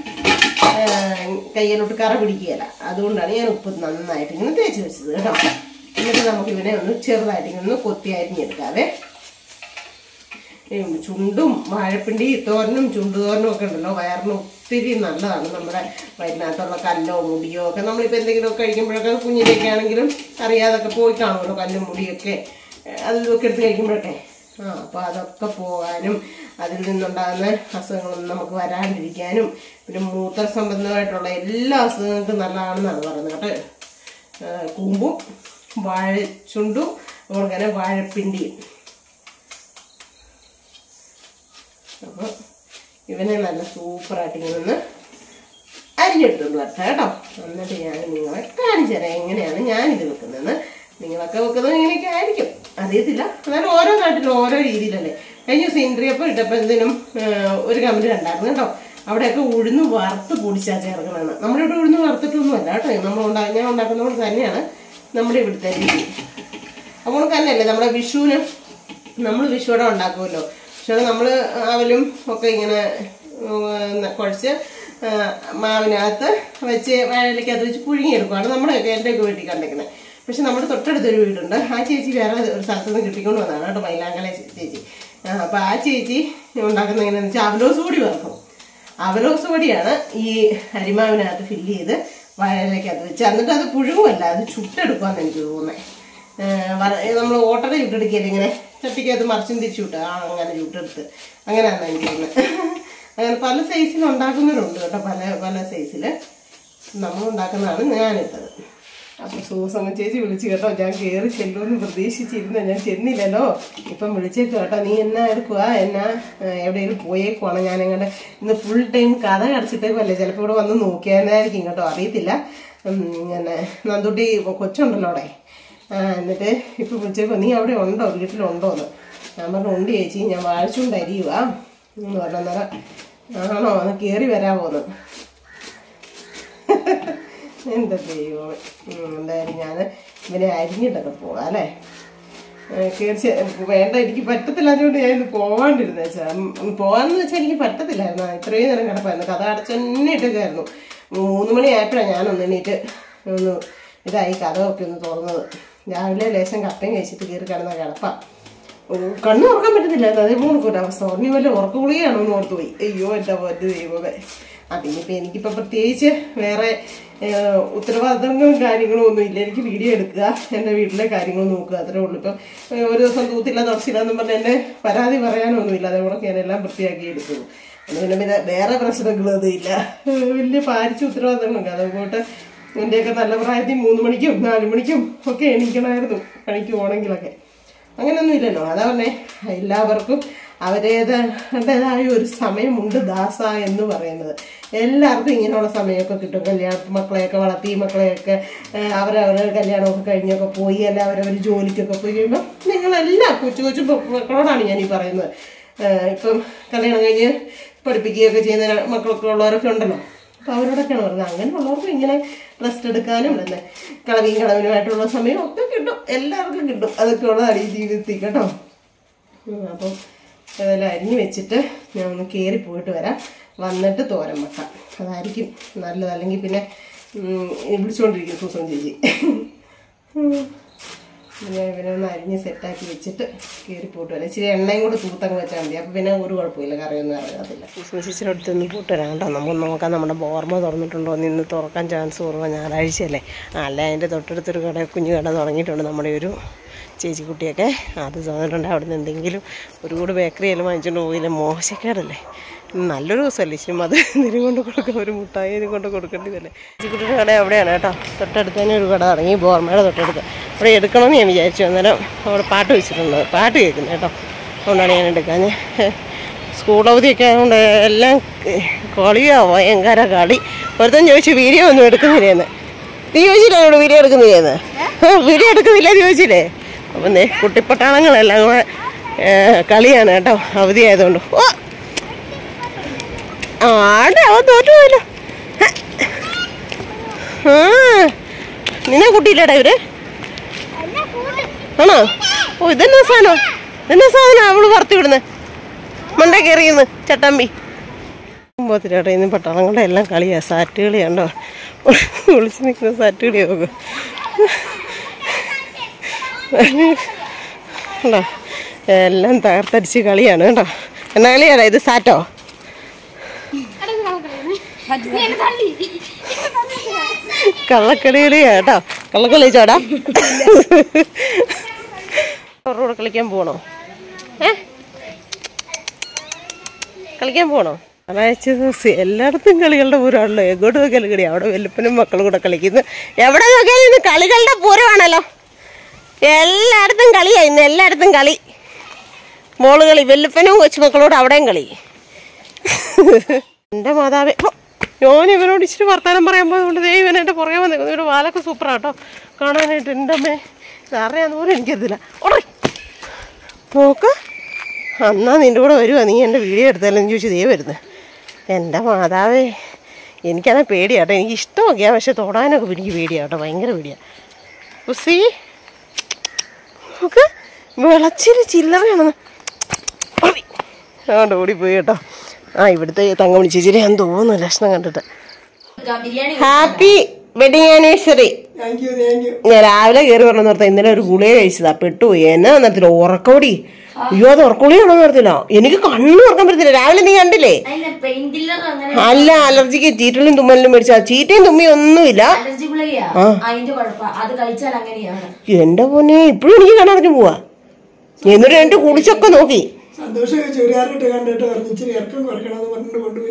കയ്യിലോട്ട് കറ പിടിക്കുകയില്ല അതുകൊണ്ടാണ് ഞാൻ ഉപ്പ് നന്നായിട്ട് ഇങ്ങനെ തേച്ച് വെച്ചത് കേട്ടോ എന്നിട്ട് നമുക്ക് ഇവനെ ഒന്ന് ചെറുതായിട്ട് ഇങ്ങനെ ഒന്ന് കൊത്തി അരിഞ്ഞെടുക്കാവേ ഉം, ചുണ്ടും വാഴപ്പിണ്ടി തോരനും ചുണ്ടുതോരനും ഒക്കെ ഉണ്ടല്ലോ വയറിന് ഒത്തിരി നല്ലതാണ് നമ്മുടെ വയറിനകത്തുള്ള കല്ലോ മുടിയോ ഒക്കെ നമ്മളിപ്പോൾ എന്തെങ്കിലുമൊക്കെ കഴിക്കുമ്പോഴൊക്കെ കുഞ്ഞിലേക്ക് ആണെങ്കിലും അറിയാതൊക്കെ പോയി കാണുമല്ലോ കല്ലും മുടിയൊക്കെ ഏഹ് അതിലൊക്കെ എടുത്ത് കഴിക്കുമ്പോഴൊക്കെ ആ അപ്പോൾ അതൊക്കെ പോകാനും അതിൽ നിന്നുണ്ടാകുന്ന അസുഖങ്ങളൊന്നും നമുക്ക് വരാണ്ടിരിക്കാനും പിന്നെ മൂത്ര സംബന്ധമായിട്ടുള്ള എല്ലാ അസുഖങ്ങൾക്കും നല്ലതാണെന്നാണ് പറയുന്നത് കേട്ടോ ഏഹ് കൂമ്പും വാഴച്ചുണ്ടും അതുപോലെ വാഴപ്പിണ്ടിയും അപ്പോൾ ഇവനെ നല്ല സൂപ്പറായിട്ട് ഇങ്ങനെ ഒന്ന് അരിഞ്ഞെടുത്തോണ്ട് വരട്ടെ കേട്ടോ എന്നിട്ട് ഞാൻ നിങ്ങളെ കാണിച്ചു തരാം എങ്ങനെയാണ് ഞാനിത് വെക്കുന്നതെന്ന് നിങ്ങളൊക്കെ വെക്കുന്നത് ഇങ്ങനെയൊക്കെ ആയിരിക്കും അറിയത്തില്ല എന്നാലും ഓരോ നാട്ടിലും ഓരോ രീതിയിലല്ലേ കഴിഞ്ഞ ദിവസം ഇന്ദ്രിയപ്പം ഇട്ടപ്പോൾ എന്തിനും ഒരു കമന്റ് കണ്ടായിരുന്നു കേട്ടോ അവിടെയൊക്കെ ഉഴുന്ന് വറുത്ത് പൊടിച്ചാ ചേർക്കണമെന്ന് നമ്മുടെ ഇവിടെ ഉഴുന്ന് വറുത്തിട്ടൊന്നുമല്ല കേട്ടോ നമ്മൾ ഉണ്ടാ ഞാൻ ഉണ്ടാക്കുന്ന പോലെ തന്നെയാണ് നമ്മുടെ ഇവിടുത്തെ രീതി അപ്പോൾ തന്നെയല്ലേ നമ്മുടെ വിഷുവിന് നമ്മൾ വിഷുവട ഉണ്ടാക്കുമല്ലോ പക്ഷെ നമ്മൾ അവലും ഒക്കെ ഇങ്ങനെ ഉം, കുഴച്ച് ആ, മാവിനകത്ത് വെച്ച് വാഴയിലേക്കകത്ത് വെച്ച് പുഴുങ്ങിയെടുക്കുവാണ് നമ്മുടെയൊക്കെ എൻ്റെയൊക്കെ വീട്ടിൽ കണ്ടേക്കുന്നത് പക്ഷെ നമ്മുടെ തൊട്ടടുത്തൊരു വീടുണ്ട് ആ ചേച്ചി വേറെ ഒരു സ്ഥലത്ത് നിന്ന് കിട്ടിക്കൊണ്ട് വന്നതാണ് കേട്ടോ മൈലാങ്കലെ ചേച്ചി ആ, അപ്പോൾ ആ ചേച്ചി ഉണ്ടാക്കുന്ന എങ്ങനെയാണെന്ന് വെച്ചാൽ അവലോസ് പൊടി വറക്കും അവലോസ് പൊടിയാണ് ഈ അരിമാവിനകത്ത് ഫില്ല് ചെയ്ത് വാഴയിലേക്കകത്ത് വെച്ച് എന്നിട്ട് അത് പുഴുങ്ങുമല്ല അത് ചുട്ടെടുക്കുവാന്ന് എനിക്ക് തോന്നുന്നത് നമ്മൾ ഓട്ടട ചുട്ടെടുക്കുകയല്ലേ ഇങ്ങനെ ചട്ടിക്കകത്ത് മറിച്ചും തിരിച്ചു വിട്ട് ആ അങ്ങനെ ചുട്ടെടുത്ത് അങ്ങനെയാണ് എനിക്ക് തോന്നുന്നത് അങ്ങനെ പല സൈസിൽ ഉണ്ടാക്കുന്നവരുണ്ട് കേട്ടോ പല പല സൈസിൽ നമ്മൾ ഉണ്ടാക്കുന്നതാണ് ഞാനിട്ടത് അപ്പം സൂസമ്മ ചേച്ചി വിളിച്ചു കേട്ടോ ഞാൻ കയറി ചെല്ലുമെന്ന് പ്രതീക്ഷിച്ചിരുന്ന ഞാൻ ചെന്നില്ലല്ലോ ഇപ്പം വിളിച്ചേക്ക് കേട്ടോ നീ എന്നാ എടുക്കുക എന്നാ ഏഹ്, എവിടെയെങ്കിലും പോയേക്കുവാണ് ഞാൻ അങ്ങനെ ഇന്ന് ഫുൾ ടൈം കഥ കടച്ചിട്ടേക്കുമല്ലേ ചിലപ്പോൾ ഇവിടെ വന്ന് നോക്കിയാനായിരിക്കും കേട്ടോ അറിയത്തില്ല ഉം, ഇങ്ങനെ നന്ദുട്ടി കൊച്ചുണ്ടല്ലോ അവിടെ ആ, എന്നിട്ട് ഇപ്പം വിളിച്ചേക്കോ നീ അവിടെ ഉണ്ടോ വീട്ടിലുണ്ടോ എന്ന് ഞാൻ പറഞ്ഞു ഉണ്ട് ചേച്ചി ഞാൻ വാഴിച്ചുകൊണ്ട് അരിയുക എന്ന് പറഞ്ഞാൽ ആണോ ഒന്ന് കയറി വരാമോന്ന് എന്താ ദൈവം എന്തായാലും ഞാൻ ഇവനെ അരിഞ്ഞിട്ടൊക്കെ പോകാം അല്ലേ തീർച്ച വേണ്ട എനിക്ക് പറ്റത്തില്ല അതുകൊണ്ട് ഞാൻ ഇന്ന് പോവാണ്ടിരുന്ന വെച്ചാൽ പോകാന്ന് വെച്ചാൽ എനിക്ക് പറ്റത്തില്ലായിരുന്നു ഇത്രയും നേരം കിടപ്പായിരുന്നു കഥ അടച്ചന്നെ ഇട്ടൊക്കെയായിരുന്നു മൂന്ന് മണി ആയപ്പോഴാണ് ഞാൻ ഒന്ന് എണീറ്റ് ഒന്ന് ഇതായി കഥയൊക്കെ ഒന്ന് തുറന്നത് രാവിലെ ലേശം കപ്പയും കഴിച്ചിട്ട് കയറി കിടന്ന കിടപ്പാ കണ്ണു തുറക്കാൻ പറ്റുന്നില്ല അതേ മൂന്ന് അവസ്ഥ ഉറങ്ങി വല്ല ഉറക്ക ഗുളികയാണോ എന്ന് ഓർത്ത് പോയി അയ്യോ എൻ്റെ പൊന്നു ദൈവമേ ആ പിന്നിപ്പോൾ എനിക്കിപ്പോൾ പ്രത്യേകിച്ച് വേറെ ഏഹ്, ഉത്തരവാദിത്തങ്ങളും കാര്യങ്ങളും ഒന്നും ഇല്ല എനിക്ക് വീഡിയോ എടുക്കുക എൻ്റെ വീട്ടിലെ കാര്യങ്ങൾ നോക്കുക അത്രേ ഉള്ളൂ ഇപ്പം ഏഹ്, ഒരു ദിവസം തൂത്തില്ല തുടച്ചില്ല എന്നും പറഞ്ഞ് എന്നെ പരാതി പറയാനൊന്നുമില്ല അതേപോലെ ഞാനെല്ലാം വൃത്തിയാക്കി എടുക്കുന്നു അതിന് പിന്നെ പിന്നെ വേറെ പ്രശ്നങ്ങളൊന്നും ഇല്ല ഏഹ്, വലിയ പാരിച്ച ഉത്തരവാദിത്തങ്ങളൊക്കെ അതുകൊണ്ട് എൻ്റെയൊക്കെ നല്ല പ്രായത്തിൽ മൂന്ന് മണിക്കും നാല് മണിക്കും ഒക്കെ എണീക്കണമായിരുന്നു പണിക്ക് പോകണമെങ്കിലൊക്കെ അങ്ങനെയൊന്നും ഇല്ലല്ലോ അതാ പറഞ്ഞേ എല്ലാവർക്കും അവരേതായ ഒരു സമയമുണ്ട് ദാസ എന്ന് പറയുന്നത് എല്ലാവർക്കും ഇങ്ങനെയുള്ള സമയമൊക്കെ കിട്ടും കല്യാണ മക്കളെയൊക്കെ വളർത്തി മക്കളെയൊക്കെ ഏഹ്, അവരവരുടെ കല്യാണമൊക്കെ കഴിഞ്ഞൊക്കെ പോയി അല്ല അവരവർ ജോലിക്കൊക്കെ പോയി കഴിയുമ്പോൾ നിങ്ങളെല്ലാം കൊച്ചു കൊച്ചു മക്കളോടാണ് ഞാൻ ഈ പറയുന്നത് ഏഹ്, ഇപ്പം കല്യാണം കഴിഞ്ഞ് പഠിപ്പിക്കുകയൊക്കെ ചെയ്യുന്ന മക്കളൊക്കെ ഉള്ളവരൊക്കെ ഉണ്ടല്ലോ അപ്പോൾ അവരോടൊക്കെയാണ് പറഞ്ഞത് അങ്ങനെയുള്ളവർക്ക് ഇങ്ങനെ റെസ്റ്റ് എടുക്കാനും തന്നെ കളവിയും കളവിനുമായിട്ടുള്ള സമയം ഒക്കെ കിട്ടും എല്ലാവർക്കും കിട്ടും അതൊക്കെ ഉള്ളതാണ് ഈ ജീവിതത്തിൽ കേട്ടോ ഉം, അപ്പം അതെല്ലാം അരിഞ്ഞ് വെച്ചിട്ട് ഞാൻ ഒന്ന് കയറി പോയിട്ട് വരാം വന്നിട്ട് തോരൻ വെക്കാം അതായിരിക്കും നല്ലത് അല്ലെങ്കിൽ പിന്നെ ഉം, വിളിച്ചുകൊണ്ടിരിക്കും സൂസൻ ചേച്ചി ഉം. പിന്നെ ഇവനെ ഒന്ന് അരിഞ്ഞ് സെറ്റാക്കി വെച്ചിട്ട് കയറി പോയിട്ട് വരാം ഇച്ചിരി എണ്ണയും കൂടെ തൂത്തങ്ങ് വെച്ചാൽ മതി അപ്പം പിന്നെ ഒരു കുഴപ്പമില്ല കറിയൊന്നും ഇറങ്ങത്തില്ല സൂസൻ ചേച്ചിയുടെ അടുത്ത് നിന്ന് പോയിട്ട് വരാം കേട്ടോ നമുക്ക് നോക്കാം നമ്മുടെ ബോർമ തുറന്നിട്ടുണ്ടോ എന്ന് ഇന്ന് തുറക്കാൻ ചാൻസ് കുറവാണ് ഞായറാഴ്ചയല്ലേ ആ, അല്ല അതിൻ്റെ തൊട്ടടുത്തൊരു കട കുഞ്ഞു കട തുടങ്ങിയിട്ടുണ്ട് നമ്മുടെ ഒരു ചേച്ചിക്കുട്ടിയൊക്കെ അത് തോന്നിട്ടുണ്ട് അവിടെ നിന്ന് എന്തെങ്കിലും ഒരു കൂട് ബേക്കറിയെല്ലാം വാങ്ങിച്ചുകൊണ്ട് പോയില്ല മോശക്കേടല്ലേ നല്ലൊരു ദിവസമല്ലേ ഇച്ചിരി മത് ഇതിനും കൊണ്ട് കൊടുക്കുക ഒരു മുട്ടായി ഇതിനും കൊണ്ട് കൊടുക്കേണ്ടതല്ലേ ചേച്ചിക്കുട്ടിയുടെ കട അവിടെയാണ് കേട്ടോ തൊട്ടടുത്ത് തന്നെ ഒരു കട തുടങ്ങി ബോർമയുടെ തൊട്ടടുത്ത് അവിടെ എടുക്കണമെന്ന് ഞാൻ വിചാരിച്ചു അന്നേരം അവിടെ പാട്ട് വെച്ചിട്ടുണ്ട് പാട്ട് കേൾക്കുന്നത് കേട്ടോ അതുകൊണ്ടാണ് ഞാൻ എടുക്കാൻ സ്കൂൾ അവധിയൊക്കെ ആയതുകൊണ്ട് എല്ലാം കളിയോ ഭയങ്കര കളി ഒരുത്തൻ ചോദിച്ചു വീഡിയോ ഒന്നും എടുക്കുന്നില്ലേന്ന് നീ ചോദിച്ചില്ലേ അവിടെ വീഡിയോ എടുക്കുന്നില്ലേന്ന് വീഡിയോ എടുക്കുന്നില്ല ചോദിച്ചില്ലേ അപ്പം ദേ കുട്ടിപ്പട്ടാളങ്ങളെല്ലാം കൂടെ ഏ, കളിയാണ് കേട്ടോ അവധി ആയതുകൊണ്ട് ഓ ആടെ അവൻ തോറ്റു പോയല്ലോ ആ നിന്നെ കുട്ടിയില്ലേടാ ഇവര് ആണോ ഓ ഇതെന്നാ സാധനം ഇതെന്നാ സാധനം അവള് പറത്തി വിടുന്നത് മണ്ട കയറിയെന്ന് ചട്ടമ്പി പോത്തിരേട്ടാ ഇന്ന് പട്ടാളങ്ങളുടെ എല്ലാം കളിയാ സാറ്റ് കളിയാണ്ടോ വിളിച്ച് നിൽക്കുന്ന സാറ്റ് കളി നോക്ക് കണ്ടോ എല്ലാം തകർത്തടിച്ച് കളിയാണ് കേട്ടോ എന്നാ കളിയാടാ ഇത് സാറ്റോ കള്ളക്കളി കളിയാ കേട്ടോ കള്ളക്കളി ചോടാ അവരുടെ കൂടെ കളിക്കാൻ പോകണോ ഏ കളിക്കാൻ പോകണോ ഞായറാഴ്ച ദിവസം എല്ലായിടത്തും കളികളുടെ പൂരമാണല്ലോ എങ്ങോട്ട് നോക്കിയാലും കളി അവിടെ വെല്ലുപ്പനും മക്കളും കൂടെ കളിക്കുന്നു എവിടെ നോക്കിയാലും ഇന്ന് കളികളുടെ പൂരമാണല്ലോ എല്ലായിടത്തും കളിയാ ഇന്ന് എല്ലായിടത്തും കളി മോള് കളി വെല്ലുപ്പനും കൊച്ചുമക്കളോട് അവിടെയും കളി എൻ്റെ മാതാവേ ഹോ, ഞാൻ ഇവനോട് ഇച്ചിരി വർത്താനം പറയാൻ പോയതുകൊണ്ട് ദേ ഇവൻ എൻ്റെ പുറകെ വന്നേക്കുന്നു ഇവരുടെ വാലൊക്കെ സൂപ്പറാട്ടോ കാണാനായിട്ട് എൻ്റെ അമ്മേ ഇതറിയാന്ന് പോലും എനിക്കറിയത്തില്ല ഓടേ നോക്ക് അന്നാ നിൻ്റെ കൂടെ വരുവാ നീ എൻ്റെ വീഡിയോ എടുത്താലെന്ന് ചോദിച്ചു ദേ വരുന്നത് എൻ്റെ മാതാവേ എനിക്കത് പേടിയാട്ടോ എനിക്ക് ഇഷ്ടമൊക്കെയാണ് പക്ഷെ തൊടാനൊക്കെ എനിക്ക് പേടിയാട്ടോ ഭയങ്കര പേടിയാണ് ഉസി നോക്ക് വിളച്ചിരി ചില്ലറയാണെന്ന് ഓടി. അതുകൊണ്ട് ഓടിപ്പോയി കേട്ടോ ആ ഇവിടുത്തെ തങ്കമണി ചേച്ചിയുടെ ഞാൻ തോന്നുന്നു ലക്ഷണം കണ്ടിട്ട് happy wedding anniversary
thank you thank you
ഞാൻ രാവിലെ കയറി പറഞ്ഞു നിർത്താം ഇന്നലെ ഒരു ഗുളിക കഴിച്ചതാ പെട്ടുപോയി എന്നാ നിർത്തില്ല ഉറക്കോടി അയ്യോ അത് ഉറക്കോളിയാണോ നിർത്തില്ല എനിക്ക് കണ്ണു തുറക്കാൻ പറ്റത്തില്ല രാവിലെ നീ കണ്ടില്ലേ
അതിന്റെ പെയിൻ കില്ലർ അങ്ങനെ
അല്ല അലർജിക്ക് ചീറ്റലും തുമ്മലിനും മേടിച്ചാ ചീറ്റയും തുമ്മിയും ഒന്നുമില്ല
അലർജി ഗുളികയാ അതിന്റെ കുഴപ്പ അത് കഴിച്ചാൽ അങ്ങനെയാണ്
എന്റെ പൊന്നെ ഇപ്പോഴും എനിക്ക് കണ്ണടഞ്ഞു പോവാ എന്നിട്ട് എന്റെ കുളിച്ചൊക്കെ നോക്കി
സന്തോഷം ചുരിയാറിട്ട് കണ്ടിട്ട് പറഞ്ഞു ഇച്ചിരി ഇറക്കം കുറയ്ക്കണമെന്ന് പറഞ്ഞിട്ട് കൊണ്ടുപോയി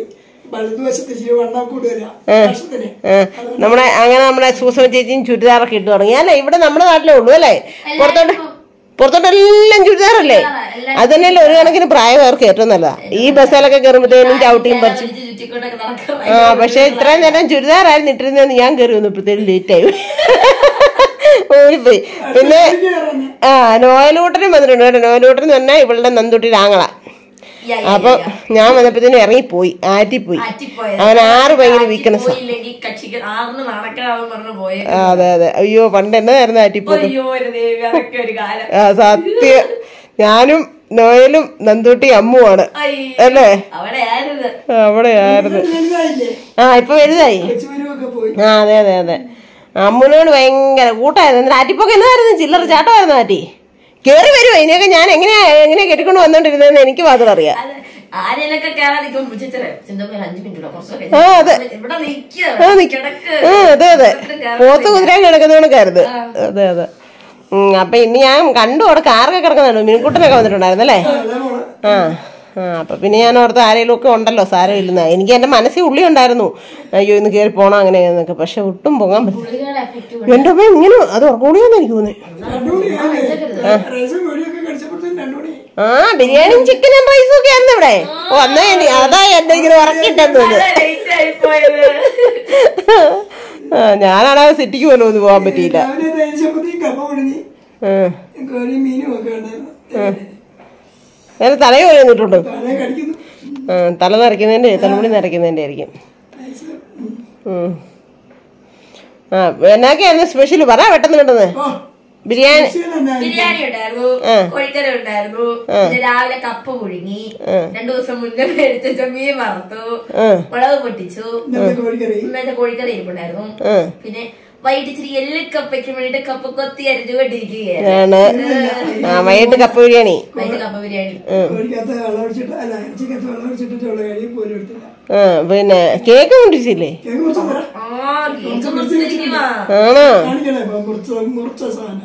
വലതുവശത്ത് ഇച്ചിരി വണ്ണം കൂടുതലാ വർഷത്തിന്
നമ്മുടെ അങ്ങനെ നമ്മുടെ സൂസമ ചേച്ചിയും ചുരിദാറൊക്കെ ഇട്ട് തുടങ്ങി അല്ലേ ഇവിടെ നമ്മുടെ നാട്ടിലേ ഉള്ളൂ അല്ലേ പുറത്തോട്ട് പുറത്തോട്ടെല്ലാം ചുരിദാറല്ലേ അത് തന്നെയല്ലേ ഒരു കണക്കിന് പ്രായമായവർക്ക് ഏറ്റവും നല്ലതാ ഈ ബസ്സിലൊക്കെ കയറുമ്പോഴത്തേനും ചവിട്ടിയും പറിച്ചു
ചുറ്റിക്കൊണ്ടൊക്കെ നടക്കാൻ
ആ പക്ഷെ ഇത്രയും നേരം ചുരിദാറായിരുന്നു ഇട്ടിരുന്നെന്ന് ഞാൻ കയറി വന്നപ്പോഴത്തേനും ലേറ്റ് ആയി ഓടിപ്പോയി പിന്നെ ആ നോയലൂട്ടനും വന്നിട്ടുണ്ട് കേട്ടോ നോയലൂട്ടൻ എന്ന് പറഞ്ഞാൽ ഇവളുടെ നന്ദുട്ടി ആങ്ങള
യാ, യാ,
അപ്പൊ ഞാൻ വന്നപ്പോഴത്തേനും ഇറങ്ങിപ്പോയി ആറ്റിപ്പോയി
ആറ്റിപ്പോയത്.
അവൻ ആറ് ഭയങ്കര വീക്ക്നെസ്
പോയില്ലെങ്കിൽ കക്ഷിക്ക് ആറിന് നടക്കണമെന്ന് പറഞ്ഞു പോയെ
അതെ അതെ അയ്യോ പണ്ട് എന്നതായിരുന്നു ആറ്റിപ്പോയി
അയ്യോ ഒരു ദേവി അതൊക്കെ ഒരു കാലം
ആ സത്യം ഞാനും നോയലും നന്ദൂട്ടി അമ്മുവാണ്
അയ്യോ,
അല്ലേ
അവിടെ ആയിരുന്നു
അവിടെ ആയിരുന്നു
വലുതായില്ലേ
ആ ഇപ്പൊ വലുതായി
കൊച്ചുമരുമൊക്കെ പോയി
ആ അതെ അതെ അതെ അമ്മുനോട് ഭയങ്കര കൂട്ടായിരുന്നു എന്നിട്ട് ആറ്റിപ്പൊക്കെ എന്തായിരുന്നു ചില്ലറ ചാട്ടമായിരുന്നു ആറ്റി കേറി വരുമോ ഇതിനൊക്കെ ഞാൻ എങ്ങനെയാ എങ്ങനെയാ കെട്ടിക്കൊണ്ട് വന്നോണ്ടിരുന്നതെന്ന് എനിക്ക് മാത്രം അറിയാം
അത് ആരെയൊക്കെ കേറാൻ നിൽക്കും ചിച്ചറെ ചിന്തപ്പേര് അഞ്ചു മിനിറ്റ് കുറച്ച്
ആ, അതെ.
ഇവിടെ
ആ,
നിൽക്കുക
നിക്ക്.
കിടക്ക്
ആ, അതെ അതെ
ഇവിടുത്തെ കേറാൻ
പോത്ത് കുതിരാൻ കിടക്കുന്ന കണക്കായിരുന്നു അതെ അതെ ഉം, അപ്പൊ ഇനി ഞാൻ കണ്ടു അവിടെ കാറൊക്കെ കിടക്കുന്നുണ്ട് മിനിക്കുട്ടനൊക്കെ വന്നിട്ടുണ്ടായിരുന്നു അല്ലേ
അതെ മോളെ
ആ ആ അപ്പൊ പിന്നെ ഞാൻ ഓർത്ത് ആരെങ്കിലും ഒക്കെ ഉണ്ടല്ലോ സാരമില്ലെന്ന് എനിക്ക് എന്റെ മനസ്സിൽ ഉള്ളി ഉണ്ടായിരുന്നു അയ്യോ ഇന്ന് കയറി പോണം അങ്ങനെ എന്നൊക്കെ പക്ഷെ ഒട്ടും പോകാൻ പറ്റില്ല
ഗുളികയുടെ എഫക്റ്റ്
എന്റെ അമ്മ ഇങ്ങനെ അത് ഉറക്കൂടിയാന്ന് എനിക്ക് തോന്നി
റൈസും കോഴിയൊക്കെ കഴിച്ചപ്പോഴത്തേക്കും രണ്ടു മണി
ആ ബിരിയാണിയും ചിക്കനും റൈസും ഒക്കെ ആയിരുന്നു ഇവിടെ ഓ അന്നാ എനി- അതാ എന്നെ ഇങ്ങനെ ഉറക്കിട്ടെന്ന് തോന്നുന്നു
ലേറ്റ് ആയി പോയത്
ആ, ഞാനാണെങ്കിൽ സിറ്റിക്ക് പോലും ഒന്നും പോകാൻ പറ്റിയില്ല
രാവിലെ തേച്ചപ്പോഴത്തേക്കും കപ്പ ഒടിഞ്ഞ്
ആ.
കോഴിയും മീനും ഒക്കെ ഉണ്ടായിരുന്നു
ഞാൻ തലയിൽ വന്നിട്ടുണ്ട്
തലേ കടിക്കുന്നു
ആ, തല നിറയ്ക്കുന്നതിന്റെ തലമുടി നിറയ്ക്കുന്നതിന്റെ ആയിരിക്കും
റൈസ്
ഉം. ആ എന്നൊക്കെയായിരുന്നു സ്പെഷ്യൽ പറ പെട്ടെന്ന് പെട്ടെന്ന്
ഓ
ബിരിയാണി
ശരി എന്നാ
ബിരിയാണി ഉണ്ടായിരുന്നു കോഴിക്കറി ഉണ്ടായിരുന്നു പിന്നെ രാവിലെ കപ്പ പുഴുങ്ങി രണ്ടു ദിവസം മുന്നേ മേടിച്ച മീൻ വറുത്തു മുളക് പൊട്ടിച്ചു
ഇന്നത്തെ കോഴിക്കറി
ഇന്നത്തെ കോഴിക്കറി ഇരിപ്പുണ്ടായിരുന്നു
ആ.
പിന്നെ വൈകിട്ട് ഇച്ചിരി എല്ലിക്കപ്പയ്ക്ക് വേണ്ടിട്ട് കപ്പ കൊത്തി അരിഞ്ഞുകൊണ്ടിരിക്കുകയാണ്
ആണ് ആ വൈകിട്ട് കപ്പ ബിരിയാണി
വൈകിട്ട് കപ്പ ബിരിയാണി
കോഴിക്കകത്ത് വെള്ളം ഒഴിച്ചിട്ട് അല്ല ഇറച്ചിക്കകത്ത് വെള്ളം ഒഴിച്ചിട്ടുള്ള കഴി പോലും എടുത്തില്ല
ആ പിന്നെ കേക്ക് മുണ്ടിച്ചില്ലേ
കേക്ക് മുറിച്ച് തരാം
ആ കേക്ക് മുറിച്ചിരിക്കുവാ
ആണോ
കാണിക്കണേ ഇപ്പൊ മുറിച്ച മുറിച്ച സാധനം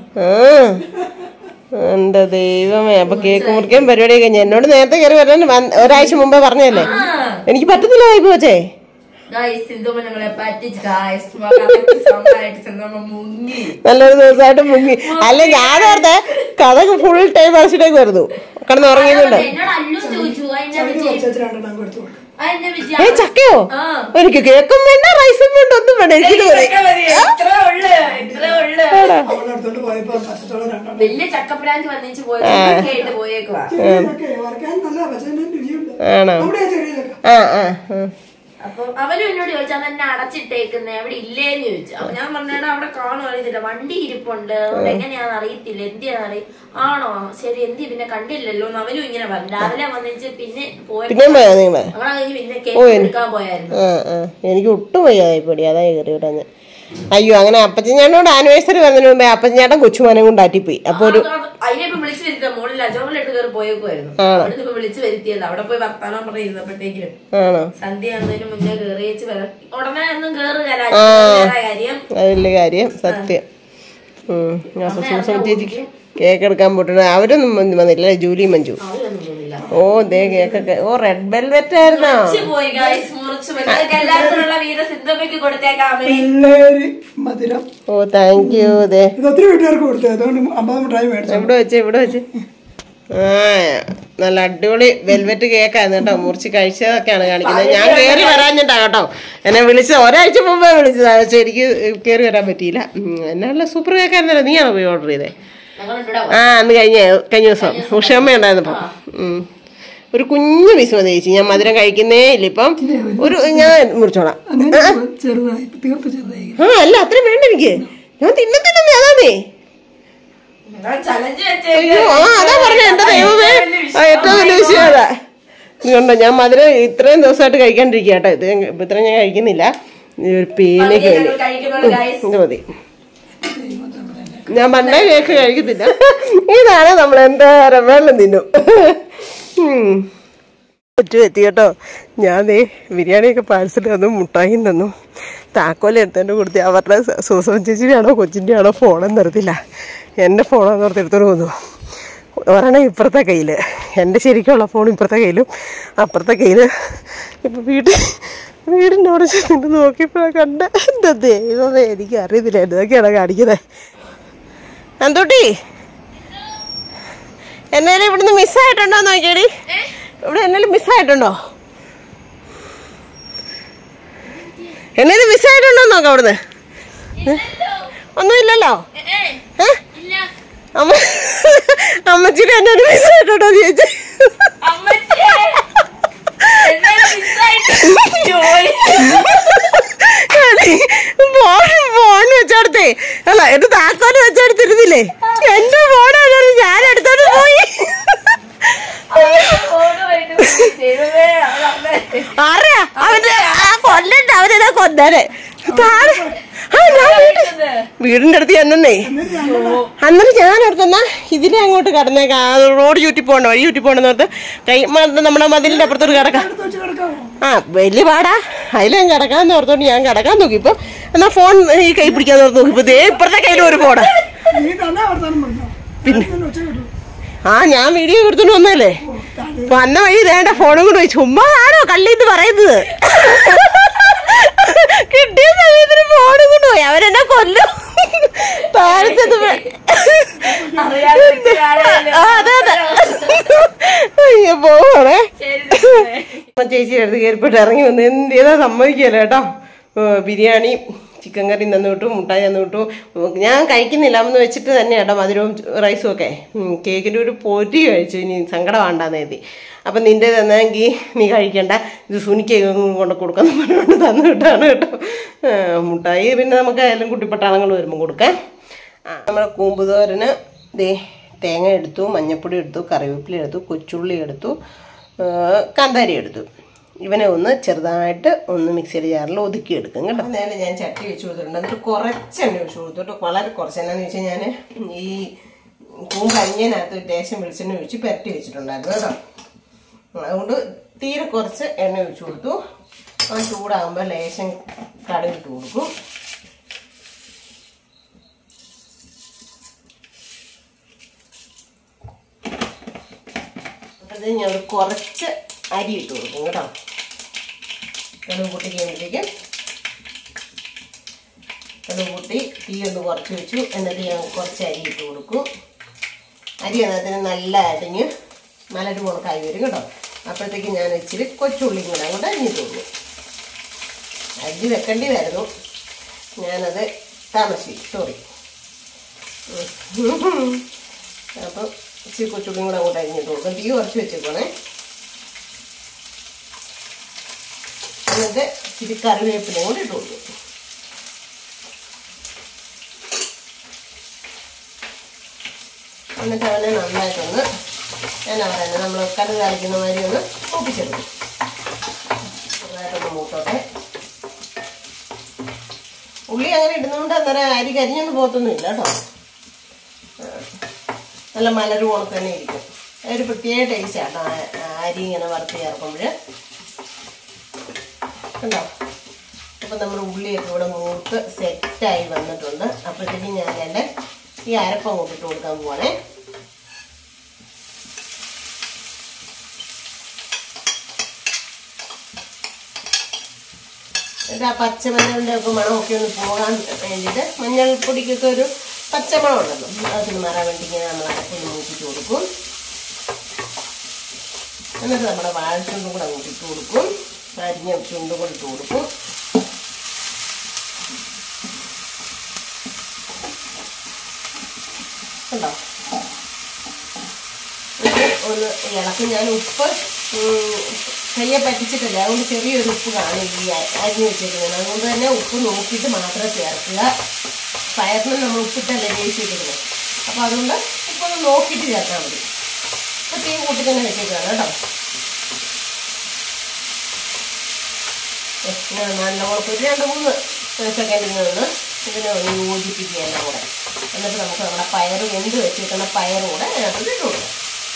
ആ എന്റെ ദൈവമേ അപ്പൊ കേക്ക് മുറിക്കാൻ പരിപാടി കഴിഞ്ഞ എന്നോട് നേരത്തെ കയറി വരാൻ വന്ന- ഒരാഴ്ച മുമ്പേ പറഞ്ഞല്ലേ എനിക്ക് പറ്റത്തില്ല വായ്പ വെച്ചേ
ഗായ്സ് സിന്ധുമ്മ ഞങ്ങളെ പറ്റിച്ച് ഗായ്സ് സമയമായിട്ട് സിന്ധുമ്മ മുങ്ങി
നല്ലൊരു ദിവസമായിട്ട് മുങ്ങി അല്ല ഞാനോർത്തെ കഥ ഫുൾ ടൈം അടച്ചിട്ടേക്ക് വരുന്നു കിടന്ന് ഉറങ്ങിയതുകൊണ്ട്
എന്നോട് അല്ലു ചോദിച്ചു അതിനെ പറ്റി
കുറച്ച് രണ്ടെണ്ണം കൊടുത്തു കൊടുക്കും
അതിനെ പറ്റി
ഏ ചക്കയോ
ആ.
എനിക്ക് കേക്കും വേണ്ട റൈസും വേണ്ട ഒന്നും വേണ്ട എനിക്കിത് മതി
ഇതൊക്കെ മതി. ഇത്ര ഉള്ളു ഇത്ര ഉള്ളു
അവളെ അടുത്തോട്ട് പോയപ്പോ പച്ചച്ചോളം രണ്ടെണ്ണം
വലിയ ചക്കപ്രാന്തി വന്നിച്ച് പോയത് ആയിട്ട് പോയേക്കുവാ
ചെറിയതൊക്കെ വറക്കാൻ നല്ല പച്ചന്റെ രുചിയുണ്ട്
ആണോ
അവിടെ ചെറിയതൊക്കെ
ആ ആ ആ.
അപ്പൊ അവനും എന്നോട് ചോദിച്ചു അതെന്നെ അടച്ചിട്ടേക്കുന്നേ അവിടെ ഇല്ലേന്ന് ചോദിച്ചു അപ്പൊ ഞാൻ പറഞ്ഞാൽ അവിടെ കാണും അറിയത്തില്ല വണ്ടി ഇരിപ്പുണ്ട് അതുകൊണ്ട് എങ്ങനെയാന്ന് അറിയത്തില്ല എന്തിയാന്ന് അറിയ ആണോ ശരി എന്തി പിന്നെ കണ്ടില്ലല്ലോ എന്ന് അവനും ഇങ്ങനെ പറഞ്ഞു രാവിലെ വന്നിച്ച് പിന്നെ പോയ
പിന്നെ പോയാ നിങ്ങള്
ഞങ്ങളങ്ങനെ പിന്നെ കേക്ക് എടുക്കാൻ പോയായിരുന്നു
ആ ആ എനിക്ക് ഒട്ടും വയ്യാതായി പൊടി അതാ കയറി വിടാഞ്ഞ് അയ്യോ അങ്ങനെ അപ്പച്ചഞ്ഞാട്ടോട് ആനിവേഴ്സറി വന്നതിന് മുമ്പേ അപ്പച്ചഞ്ഞാട്ടൻ കൊച്ചുമോനെ കൊണ്ട് ആറ്റിപ്പോയി അപ്പൊ ഒരു
അതിനെ ഇപ്പൊ വിളിച്ചു വരുത്തിയ മോളിൽ അജോളിലിട്ട് കയറി പോയേക്കുമായിരുന്നു അവിടെ ഇപ്പൊ വിളിച്ചു വരുത്തിയല്ല അവിടെ പോയി വർത്താനം പറഞ്ഞിരുന്നപ്പോഴത്തേക്കും
ആണോ
സന്ധ്യ ആകുന്നതിന് മുന്നേ കേറിയേച്ച് വരാം ഉടനെ ഒന്നും കേറുക കാര്യം
അത് വലിയ കാര്യം സത്യം ഉം. അപ്പൊ സൂസം ചേച്ചിക്ക് കേക്ക് എടുക്കാൻ പോയിട്ടുണ്ട് അവരൊന്നും വന്ന് വന്നില്ല ജൂലി മഞ്ജു
അവരൊന്നും പോകുന്നില്ല
ഓ ദേ കേക്കൊക്കെ ഓ റെഡ് വെൽവെറ്റ് ആയിരുന്നോ
മുറിച്ച് പോയി ഗായ്സ് മുറിച്ച് പോയി നിങ്ങൾക്ക് എല്ലാവർക്കുള്ള വീര സിദ്ധമ്മയ്ക്ക് കൊടുത്തേക്കാം
പിള്ളേര് മധുരം
ഓ താങ്ക് യു ദേ
ഇത് ഒത്തിരി വീട്ടുകാർക്ക് കൊടുത്തു അതുകൊണ്ട് അമ്പത് മിഠായി മേടിച്ചു
എവിടെ വെച്ച് എവിടെ വെച്ച് ആ നല്ല അടിപൊളി വെൽവെറ്റ് കേക്കായിരുന്നു കേട്ടോ മുറിച്ച് കഴിച്ചതൊക്കെയാണ് കാണിക്കുന്നത് ഞാൻ കയറി വരാഞ്ഞിട്ടാ കേട്ടോ എന്നെ വിളിച്ചത് ഒരാഴ്ച മുമ്പേ വിളിച്ചതാ പക്ഷെ എനിക്ക് കയറി വരാൻ പറ്റിയില്ല ഉം, എന്നാലുള്ള സൂപ്പർ കേക്കായിരുന്നല്ലോ നീയാണോ പോയി ഓർഡർ ചെയ്തേ
ഞങ്ങളിവിടെ
ആ അന്ന് കഴിഞ്ഞ കഴിഞ്ഞ ദിവസം ഉഷമ്മ ഉണ്ടായിരുന്നപ്പം ഉം. ഒരു കുഞ്ഞു പീസ് മതി ചേച്ചി ഞാൻ മധുരം കഴിക്കുന്നേ ഇല്ല ഇപ്പം ഒരു ഞാൻ മുറിച്ചോളാം
അങ്ങനെ ചെറുതായി തീർത്ത് ചെറുതായി
ആ അല്ല അത്രയും വേണ്ട എനിക്ക് ഞാൻ തിന്നത്തില്ലെന്നേ അതാന്നേ
ചലഞ്ച്
അയ്യോ ആ അതാ പറഞ്ഞ എന്റെ ദൈവമേ ആ ഏറ്റവും വലിയ വിഷയം അതാ ഇത് കണ്ടോ ഞാൻ മധുരം ഇത്രയും ദിവസമായിട്ട് കഴിക്കാണ്ടിരിക്കുക കേട്ടോ ഇത് ഇത്രയും ഞാൻ കഴിക്കുന്നില്ല ഈ ഒരു പേനയ്ക്ക് വേണ്ടി
കഴിക്കുന്നുണ്ട് ഗായ്സ്
ഇത് മതി ഞാൻ പണ്ടേ കേക്ക് കഴിക്കത്തില്ല ഇതാണ് നമ്മൾ എന്തോരം വെള്ളം തിന്നും ഉം. ചുറ്റും എത്തി കേട്ടോ ഞാൻ ദേ ബിരിയാണിയൊക്കെ പാഴ്സൽ തന്നു മുട്ടായും തന്നു താക്കോൽ എടുത്തോണ്ട് കൊടുത്ത് അവരുടെ സൂസം ചേച്ചിയുടെ ആണോ കൊച്ചിൻ്റെ ആണോ ഫോണെന്ന് അറിയത്തില്ല എൻ്റെ ഫോണാന്ന് ഓർത്ത് എടുത്തോണ്ട് വന്നു ഒരെണ്ണം ഇപ്പുറത്തെ കയ്യിൽ എൻ്റെ ശരിക്കുള്ള ഫോൺ ഇപ്പുറത്തെ കയ്യിലും അപ്പുറത്തെ കയ്യിൽ ഇപ്പം വീട്ടിൽ വീടിൻ്റെ അവിടെ ചെന്നിട്ട് നോക്കിയപ്പോഴാണ് കണ്ട എൻ്റെ ദൈവമേ എനിക്ക് അറിയത്തില്ല എന്തൊക്കെയാണ് കാണിക്കുന്നത് എന്തൂട്ടി എന്നേലും ഇവിടുന്ന് മിസ്സായിട്ടുണ്ടോ നോക്കിയടി ഇവിടെ എന്നേലും മിസ്സായിട്ടുണ്ടോ എന്നേലും മിസ്സായിട്ടുണ്ടോ നോക്കാം അവിടുന്ന് ഒന്നുമില്ലല്ലോ ഏ അമ്മ അമ്മച്ചിയുടെ എന്നേലും മിസ്സായിട്ടുണ്ടോ ചോദിച്ചു ഫോൺ ഫോൺ വെച്ചോടത്തേ അല്ല എന്റെ താക്കോല് വെച്ചെടുത്തിരുന്നില്ലേ എന്റെ ഫോണാണ് ഞാൻ എടുത്തോണ്ട് പോയി അറിയാ അവന്റെ ആ കൊല്ലണ്ട അവനെന്നാ കൊന്നേനെ താഴെ ആ ഞാൻ വീട്ടിൽ വീടിന്റെ അടുത്ത് ചെന്നേ അന്നേരം ഞാൻ ഓർത്തുന്ന ഇതിലെ അങ്ങോട്ട് കടന്നേക്കാം ആ റോഡ് ചുറ്റി പോകണ്ട വഴി ചുറ്റി പോകണമെന്ന് ഓർത്ത് കൈ മ- നമ്മുടെ മതിലിന്റെ അപ്പുറത്തോട്ട് കിടക്കാം
എടുത്ത് വെച്ച് കിടക്കാമോ
ആ വലിയ പാടാ അതിൽ ഞാൻ കിടക്കാന്ന് ഓർത്തോണ്ട് ഞാൻ കിടക്കാൻ നോക്കിയപ്പോ എന്നാ ഫോൺ ഈ കൈ പിടിക്കാൻ ഓർത്ത് നോക്കിയപ്പോ ദേ ഇപ്പുറത്തെ കയ്യിൽ ഒരു ഫോണ്
നീ തന്നെ വർത്താനം പറഞ്ഞോ പിന്നെ ഒച്ച കേട്ടു
ആ ഞാൻ വീഡിയോ എടുത്തോണ്ട് വന്നല്ലേ
ഓ, താഴെ
വന്ന വഴി വേണ്ട ഫോണും കൊണ്ട് പോയി ചുമ്മാ ആണോ കള്ളിന്ന് പറയുന്നത് കിട്ടിയ സമയത്തിന് ഫോണും കൊണ്ട് പോയി അവരെന്നെ കൊല്ലും താഴത്തത് ആ അതെ അതെ അയ്യോ പോവാണേ അമ്മ ചേച്ചി അടുത്ത് കയറിപ്പോട്ട് ഇറങ്ങി വന്ന് എന്ത് ചെയ്താൽ സമ്മതിക്കല്ലോ കേട്ടോ ഏ, ബിരിയാണി ചിക്കൻ കറി തന്നു വിട്ടു മുട്ടായി തന്നു വിട്ടു ഉം, ഞാൻ കഴിക്കുന്നില്ല എന്ന് വെച്ചിട്ട് തന്നെ കേട്ടോ മധുരവും റൈസും ഒക്കെ ഉം, കേക്കിൻ്റെ ഒരു പൊരി കഴിച്ചു ഇനി സങ്കടം വേണ്ടാന്ന് എഴുതി അപ്പം നിൻ്റെ തന്നെങ്കിൽ നീ കഴിക്കണ്ട ഇത് സുനിക്ക് കൊണ്ട് കൊടുക്കാന്ന് പറഞ്ഞുകൊണ്ട് തന്നു വിട്ടാണ് കേട്ടോ ഏ, മുട്ടായി പിന്നെ നമുക്ക് ആയാലും കുട്ടിപ്പട്ടാളങ്ങൾ വരുമ്പോൾ കൊടുക്കാം ആ നമ്മുടെ കൂമ്പുതോരന് ദേ തേങ്ങ എടുത്തു മഞ്ഞപ്പൊടി എടുത്തു കറിവേപ്പില എടുത്തു കൊച്ചുള്ളി എടുത്തു ആ, കാന്താരി എടുത്തു ഇവനെ ഒന്ന് ചെറുതായിട്ട് ഒന്ന് മിക്സിയുടെ ജാറിൽ ഒതുക്കി എടുക്കും കേട്ടോ നേരെ ഞാൻ ചട്ടി വെച്ച് കൊടുത്തിട്ടുണ്ട് എന്നിട്ട് കുറച്ച് എണ്ണ ഒഴിച്ച് കൊടുത്തിട്ട് വളരെ കുറച്ച് എന്നാന്ന് വെച്ചാൽ ഞാൻ ഈ കൂമ്പഞ്ഞതിനകത്ത് ലേശം വെളിച്ചെണ്ണ ഒഴിച്ച് പുരട്ടി വെച്ചിട്ടുണ്ടായിരുന്നു കേട്ടോ അതുകൊണ്ട് തീരെ കുറച്ച് എണ്ണ ഒഴിച്ച് കൊടുത്തു ആ ചൂടാകുമ്പോൾ ലേശം കടുകിട്ട് കൊടുക്കും അത് ഞാൻ കുറച്ച് അരി ഇട്ട് കൊടുക്കും കേട്ടോ കടുക് പൊട്ടി കഴിയുമ്പോഴത്തേക്കും കടുക് പൊട്ടി തീ ഒന്ന് കുറച്ച് വെച്ചു എന്നിട്ട് ഞാൻ കുറച്ച് അരി ഇട്ട് കൊടുക്കും അരി അതിന് നല്ല അരിഞ്ഞ് മലര് കണക്കായി വരും കേട്ടോ അപ്പോഴത്തേക്ക് ഞാൻ ഇച്ചിരി കൊച്ചുള്ളിയും കൂടെ അങ്ങോട്ട് അരിഞ്ഞിട്ട് കൊടുക്കും അരി വെക്കേണ്ടി വരുന്നു ഞാനത് താമസിച്ചു സോറി അപ്പം ഇച്ചിരി കൊച്ചുള്ളിയും കൂടെ അങ്ങോട്ട് അരിഞ്ഞിട്ട് കൊടുക്കും തീ കുറച്ച് വെച്ചേക്കണേ എന്നിട്ട് ഇച്ചിരി കറിവേപ്പിലയും കൂടി ഇട്ട് കൊടുക്കും എന്നിട്ട് അവനെ നന്നായിട്ടൊന്ന് എന്നാ പറയുന്നത് നമ്മൾ കടുക് കളിക്കുന്ന മാതിരി ഒന്ന് ഒപ്പിച്ചെടുക്കും ചെറുതായിട്ടൊന്ന് മൂട്ടോട്ടെ ഉള്ളി അങ്ങനെ ഇടുന്നതുകൊണ്ട് അന്നേരം അരി കരിഞ്ഞൊന്നും പോത്തൊന്നുമില്ല കേട്ടോ ആ. നല്ല മലര് പോണക്ക് തന്നെ ഇരിക്കും ഒരു പ്രത്യേക ടേസ്റ്റാണ് അരി ഇങ്ങനെ വറുത്ത് ചേർക്കുമ്പോൾ കണ്ടോ അപ്പം നമ്മുടെ ഉള്ളിയൊക്കെ ഇവിടെ മൂത്ത് സെറ്റായി വന്നിട്ടുണ്ട് അപ്പോഴത്തേക്കും ഞാൻ എൻ്റെ ഈ അരപ്പം അങ്ങോട്ട് ഇട്ട് കൊടുക്കാൻ പോവാണേ എന്നിട്ട് ആ പച്ചമഞ്ഞളിൻ്റെ ഒക്കെ മണമൊക്കെ ഒന്ന് പോകാൻ വേണ്ടിയിട്ട് മഞ്ഞൾപ്പൊടിക്കൊക്കെ ഒരു പച്ചമണം ഉണ്ടല്ലോ അതൊന്ന് മാറാൻ വേണ്ടി ഇങ്ങനെ നമ്മൾ അരപ്പൊന്ന് മൂപ്പിച്ച് കൊടുക്കും എന്നിട്ട് നമ്മുടെ വാഴച്ചുണ്ടും കൂടെ അങ്ങോട്ട് ഇട്ട് കൊടുക്കും അരിഞ്ഞ ചുണ്ടും കൂടെ ഇട്ട് കൊടുക്കും കണ്ടോ ഇത് ഒന്ന് ഇളക്കി ഞാൻ ഉപ്പ് ഉം, കയ്യെ പറ്റിച്ചിട്ടില്ല അതുകൊണ്ട് ചെറിയൊരു ഉപ്പ് കാണും ഈ അ- അരിഞ്ഞ് വെച്ചേക്കുന്നത് അതുകൊണ്ട് തന്നെ ഉപ്പ് നോക്കിയിട്ട് മാത്രം ചേർക്കുക പയറിന് നമ്മൾ ഉപ്പിട്ടല്ലേ വേവിച്ചിരിക്കുന്നത് അപ്പോൾ അതുകൊണ്ട് ഉപ്പൊന്ന് നോക്കിയിട്ട് ചേർത്താൽ മതി അപ്പോൾ തീ കൂട്ടി തന്നെ വെച്ചേക്കാണ് കേട്ടോ ഞാൻ നല്ലപോലെ ഒരു രണ്ട് മൂന്ന് സെക്കൻഡിൽ നിന്ന് ഇതിനെ ഒന്ന് യോജിപ്പിക്കുക എല്ലാം കൂടെ എന്നിട്ട് നമുക്ക് നമ്മുടെ പയറ് വെന്ത് വെച്ചിരിക്കുന്ന പയറും കൂടെ അതിനകത്ത് ഇട്ട് കൊടുക്കാം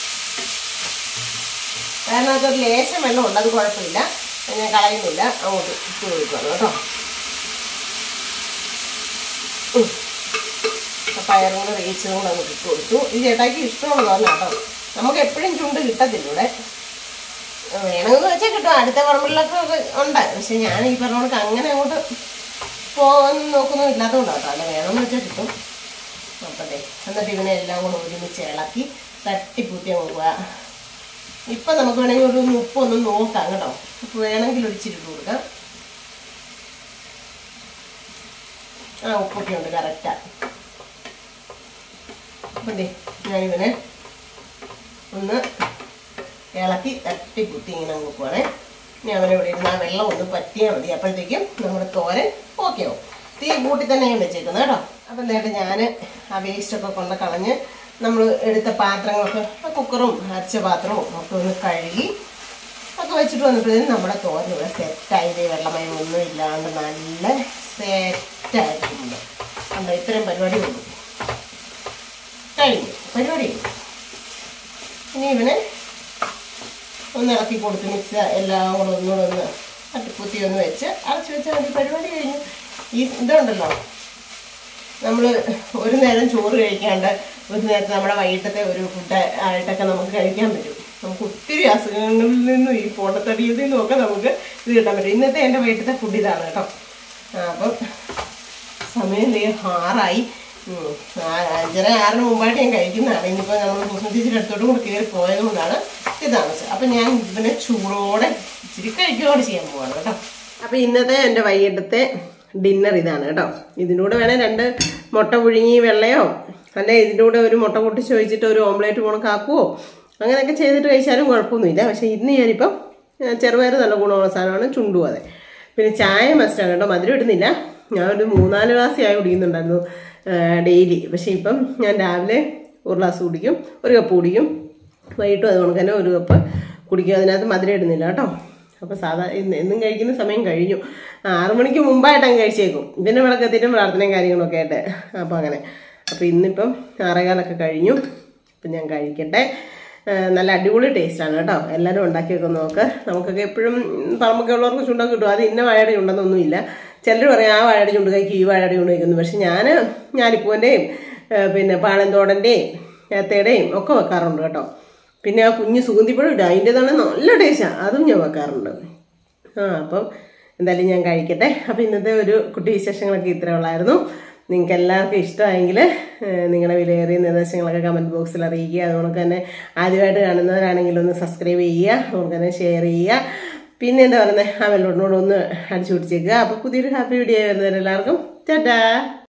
അതിനകത്തൊരു ലേശം വെള്ളം ഉണ്ട് അത് കുഴപ്പമില്ല അത് ഞാൻ കളയുന്നില്ല അങ്ങോട്ട് ഇട്ട് കൊടുക്കുകയാണ് കേട്ടോ ഉം. പയറും കൂടെ വേവിച്ചതും കൂടെ അങ്ങ് ഇട്ട് കൊടുത്തു ഇത് ചേട്ടായിക്ക് ഇഷ്ടമുള്ളതാണ് കേട്ടോ നമുക്ക് എപ്പോഴും ചുണ്ട് കിട്ടത്തില്ല ഇവിടെ വേണമെന്ന് വെച്ചാൽ കിട്ടും അടുത്ത പറമ്പിലൊക്കെ ഒക്കെ ഉണ്ട് പക്ഷെ ഞാൻ ഈ പറഞ്ഞ കണക്ക് അങ്ങനെ അങ്ങോട്ട് പോകാൻ നോക്കുന്നു ഇല്ലാത്തതുകൊണ്ടാണ് കേട്ടോ അല്ല വേണമെന്ന് വെച്ചാൽ കിട്ടും അപ്പം ദേ എന്നിട്ട് ഇവനെ എല്ലാം കൂടെ ഒരുമിച്ച് ഇളക്കി തട്ടിപ്പൂത്തി നോക്കുക ഇപ്പം നമുക്ക് വേണമെങ്കിൽ ഒരു ഉപ്പൊന്നും നോക്കാം കേട്ടോ ഉപ്പ് വേണമെങ്കിൽ ഒരിച്ചിട്ട് ഇട്ട് കൊടുക്കാം ആ ഉപ്പൊക്കെ ഉണ്ട് കറക്റ്റാ അപ്പം ദേ ഞാനിവനെ ഒന്ന് ഇളക്കി തട്ടി കുത്തി ഇങ്ങനെ നോക്കുവാണേ ഇനി അവനെ ഇവിടെ ഇരുന്ന് ആ വെള്ളം ഒന്ന് പറ്റിയാൽ മതി അപ്പോഴത്തേക്കും നമ്മുടെ തോരൻ ഓക്കെ ആവും തീ കൂട്ടി തന്നെ ഞാൻ വെച്ചേക്കുന്നത് കേട്ടോ അപ്പം നേരത്തെ ഞാൻ ആ വേസ്റ്റൊക്കെ കൊണ്ട് കളഞ്ഞ് നമ്മൾ എടുത്ത പാത്രങ്ങളൊക്കെ ആ കുക്കറും അരച്ച പാത്രവും ഒക്കെ ഒന്ന് കഴുകി ഒക്കെ വെച്ചിട്ട് വന്നപ്പോഴത്തേക്കും നമ്മുടെ തോരൻ ഇവിടെ സെറ്റായി വെള്ളമയം ഒന്നും ഇല്ലാണ്ട് നല്ല സെറ്റായിട്ടുണ്ട് കണ്ടോ ഇത്രയും പരിപാടി ഉള്ളൂ കഴിഞ്ഞു പരിപാടി കഴിഞ്ഞു ഇനി ഇവനെ ഒന്ന് ഇളക്കി കൊടുത്ത് മിക്സ് എല്ലാം കൂടെ ഒന്നുകൂടെ ഒന്ന് തട്ടിക്കുത്തി ഒന്ന് വെച്ച് അടച്ചു വെച്ചാൽ മതി പരിപാടി കഴിഞ്ഞു ഈ ഇതുണ്ടല്ലോ നമ്മൾ ഒരു നേരം ചോറ് കഴിക്കാണ്ട് ഒരു നേരത്തെ നമ്മുടെ വൈകിട്ടത്തെ ഒരു ഫുഡ് ആയിട്ടൊക്കെ നമുക്ക് കഴിക്കാൻ പറ്റും നമുക്ക് ഒത്തിരി അസുഖങ്ങളിൽ നിന്നും ഈ പൊട്ടത്തടിയിൽ നിന്നും ഒക്കെ നമുക്ക് ഇത് കിട്ടാൻ പറ്റും ഇന്നത്തെ എൻ്റെ വൈകിട്ടത്തെ ഫുഡ് ഇതാണ് കേട്ടോ ആ, അപ്പം സമയം ദേ ആറായി ഉം. ആ- അഞ്ചര ആറിന് മുമ്പായിട്ട് ഞാൻ കഴിക്കുന്നതാണ് ഇനിയിപ്പോൾ നമ്മൾ കുസും ടീച്ചറിൻ്റെ അടുത്തോട്ടും കൂടെ കയറി പോയത് കൊണ്ടാണ് ഇത് താമസിച്ചത് അപ്പം ഞാൻ ഇതിനെ ചൂടോടെ ഇച്ചിരി കഴിക്കുകയോടെ ചെയ്യാൻ പോവാണ് കേട്ടോ അപ്പം ഇന്നത്തെ എൻ്റെ വൈകിട്ടത്തെ ഡിന്നർ ഇതാണ് കേട്ടോ ഇതിൻ്റെ കൂടെ വേണേൽ രണ്ട് മുട്ട പുഴുങ്ങി വെള്ളയോ അല്ലെ ഇതിൻ്റെ കൂടെ ഒരു മുട്ട പൊട്ടിച്ച് വെച്ചിട്ട് ഒരു ഓംലേറ്റ് കണക്കാക്കുവോ അങ്ങനെയൊക്കെ ചെയ്തിട്ട് കഴിച്ചാലും കുഴപ്പമൊന്നുമില്ല പക്ഷേ ഇന്ന് ഞാനിപ്പം ആ, ചെറുപയർ നല്ല ഗുണമുള്ള സാധനമാണ് ചുണ്ടും അതെ പിന്നെ ചായ മസ്റ്റാണ് കേട്ടോ മധുരം ഇടുന്നില്ല ഞാനൊരു മൂന്നാല് ഗ്ലാസ് ചായ കുടിക്കുന്നുണ്ടായിരുന്നു ഡെയിലി പക്ഷേ ഇപ്പം ഞാൻ രാവിലെ ഒരു ഗ്ലാസ് കുടിക്കും ഒരു കപ്പ് കുടിക്കും വൈകിട്ടും അതുകൊണ്ട് തന്നെ ഒരു കപ്പ് കുടിക്കും അതിനകത്ത് മധുരം ഇടുന്നില്ല കേട്ടോ അപ്പോൾ സാധാ ഇന്ന് എന്നും കഴിക്കുന്ന സമയം കഴിഞ്ഞു ആറു മണിക്ക് മുമ്പായിട്ട് അങ്ങ് കഴിച്ചേക്കും ഇതിൻ്റെ വിളക്കെത്തിയിട്ടും പ്രാർത്ഥനയും കാര്യങ്ങളൊക്കെ ആയിട്ട് അപ്പോൾ അങ്ങനെ അപ്പോൾ ഇന്നിപ്പം ആറേകാലൊക്കെ കഴിഞ്ഞു അപ്പം ഞാൻ കഴിക്കട്ടെ ആ, നല്ല അടിപൊളി ടേസ്റ്റാണ് കേട്ടോ എല്ലാവരും ഉണ്ടാക്കിയൊക്കെ നോക്ക് നമുക്കൊക്കെ എപ്പോഴും പറമ്പൊക്കെ ഉള്ളവർക്ക് ചുണ്ടൊക്കെ കിട്ടും അത് ഇന്ന വാഴയുടെ ചുണ്ടെന്നൊന്നുമില്ല ചിലർ പറയും ആ വാഴയുടെ ചുണ്ട് കഴിക്കും ഈ വാഴയുടെ ചുണ്ട് കഴിക്കുന്നു പക്ഷെ ഞാൻ ഞാലിപ്പൂവിൻ്റെയും പിന്നെ പാളന്തോടൻ്റെയും ഏത്തയുടെയും ഒക്കെ വെക്കാറുണ്ട് കേട്ടോ പിന്നെ ആ കുഞ്ഞ് സുഗന്ധിപ്പഴം ഇല്ല അതിൻ്റെതാണ് നല്ല ടേസ്റ്റാണ് അതും ഞാൻ വെക്കാറുണ്ട് ആ അപ്പം എന്തായാലും ഞാൻ കഴിക്കട്ടെ അപ്പം ഇന്നത്തെ ഒരു കുട്ടി വിശേഷങ്ങളൊക്കെ ഇത്രേ ഉള്ളായിരുന്നു നിങ്ങൾക്ക് എല്ലാവർക്കും ഇഷ്ടമായെങ്കിൽ നിങ്ങളുടെ വിലയേറിയ നിർദ്ദേശങ്ങളൊക്കെ കമൻറ്റ് ബോക്സിൽ അറിയിക്കുക അതുകൊണ്ട് തന്നെ ആദ്യമായിട്ട് കാണുന്നവരാണെങ്കിൽ ഒന്ന് സബ്സ്ക്രൈബ് ചെയ്യുക അതുകൊണ്ട് തന്നെ ഷെയർ ചെയ്യുക പിന്നെ എന്താ പറയുന്നത് ആ വെള്ളോടിനോട് ഒന്ന് അടിച്ചു പിടിച്ചേക്കുക അപ്പോൾ പുതിയൊരു ഹാപ്പി വീഡിയോ വരുന്നവരെല്ലാവർക്കും ടാറ്റാ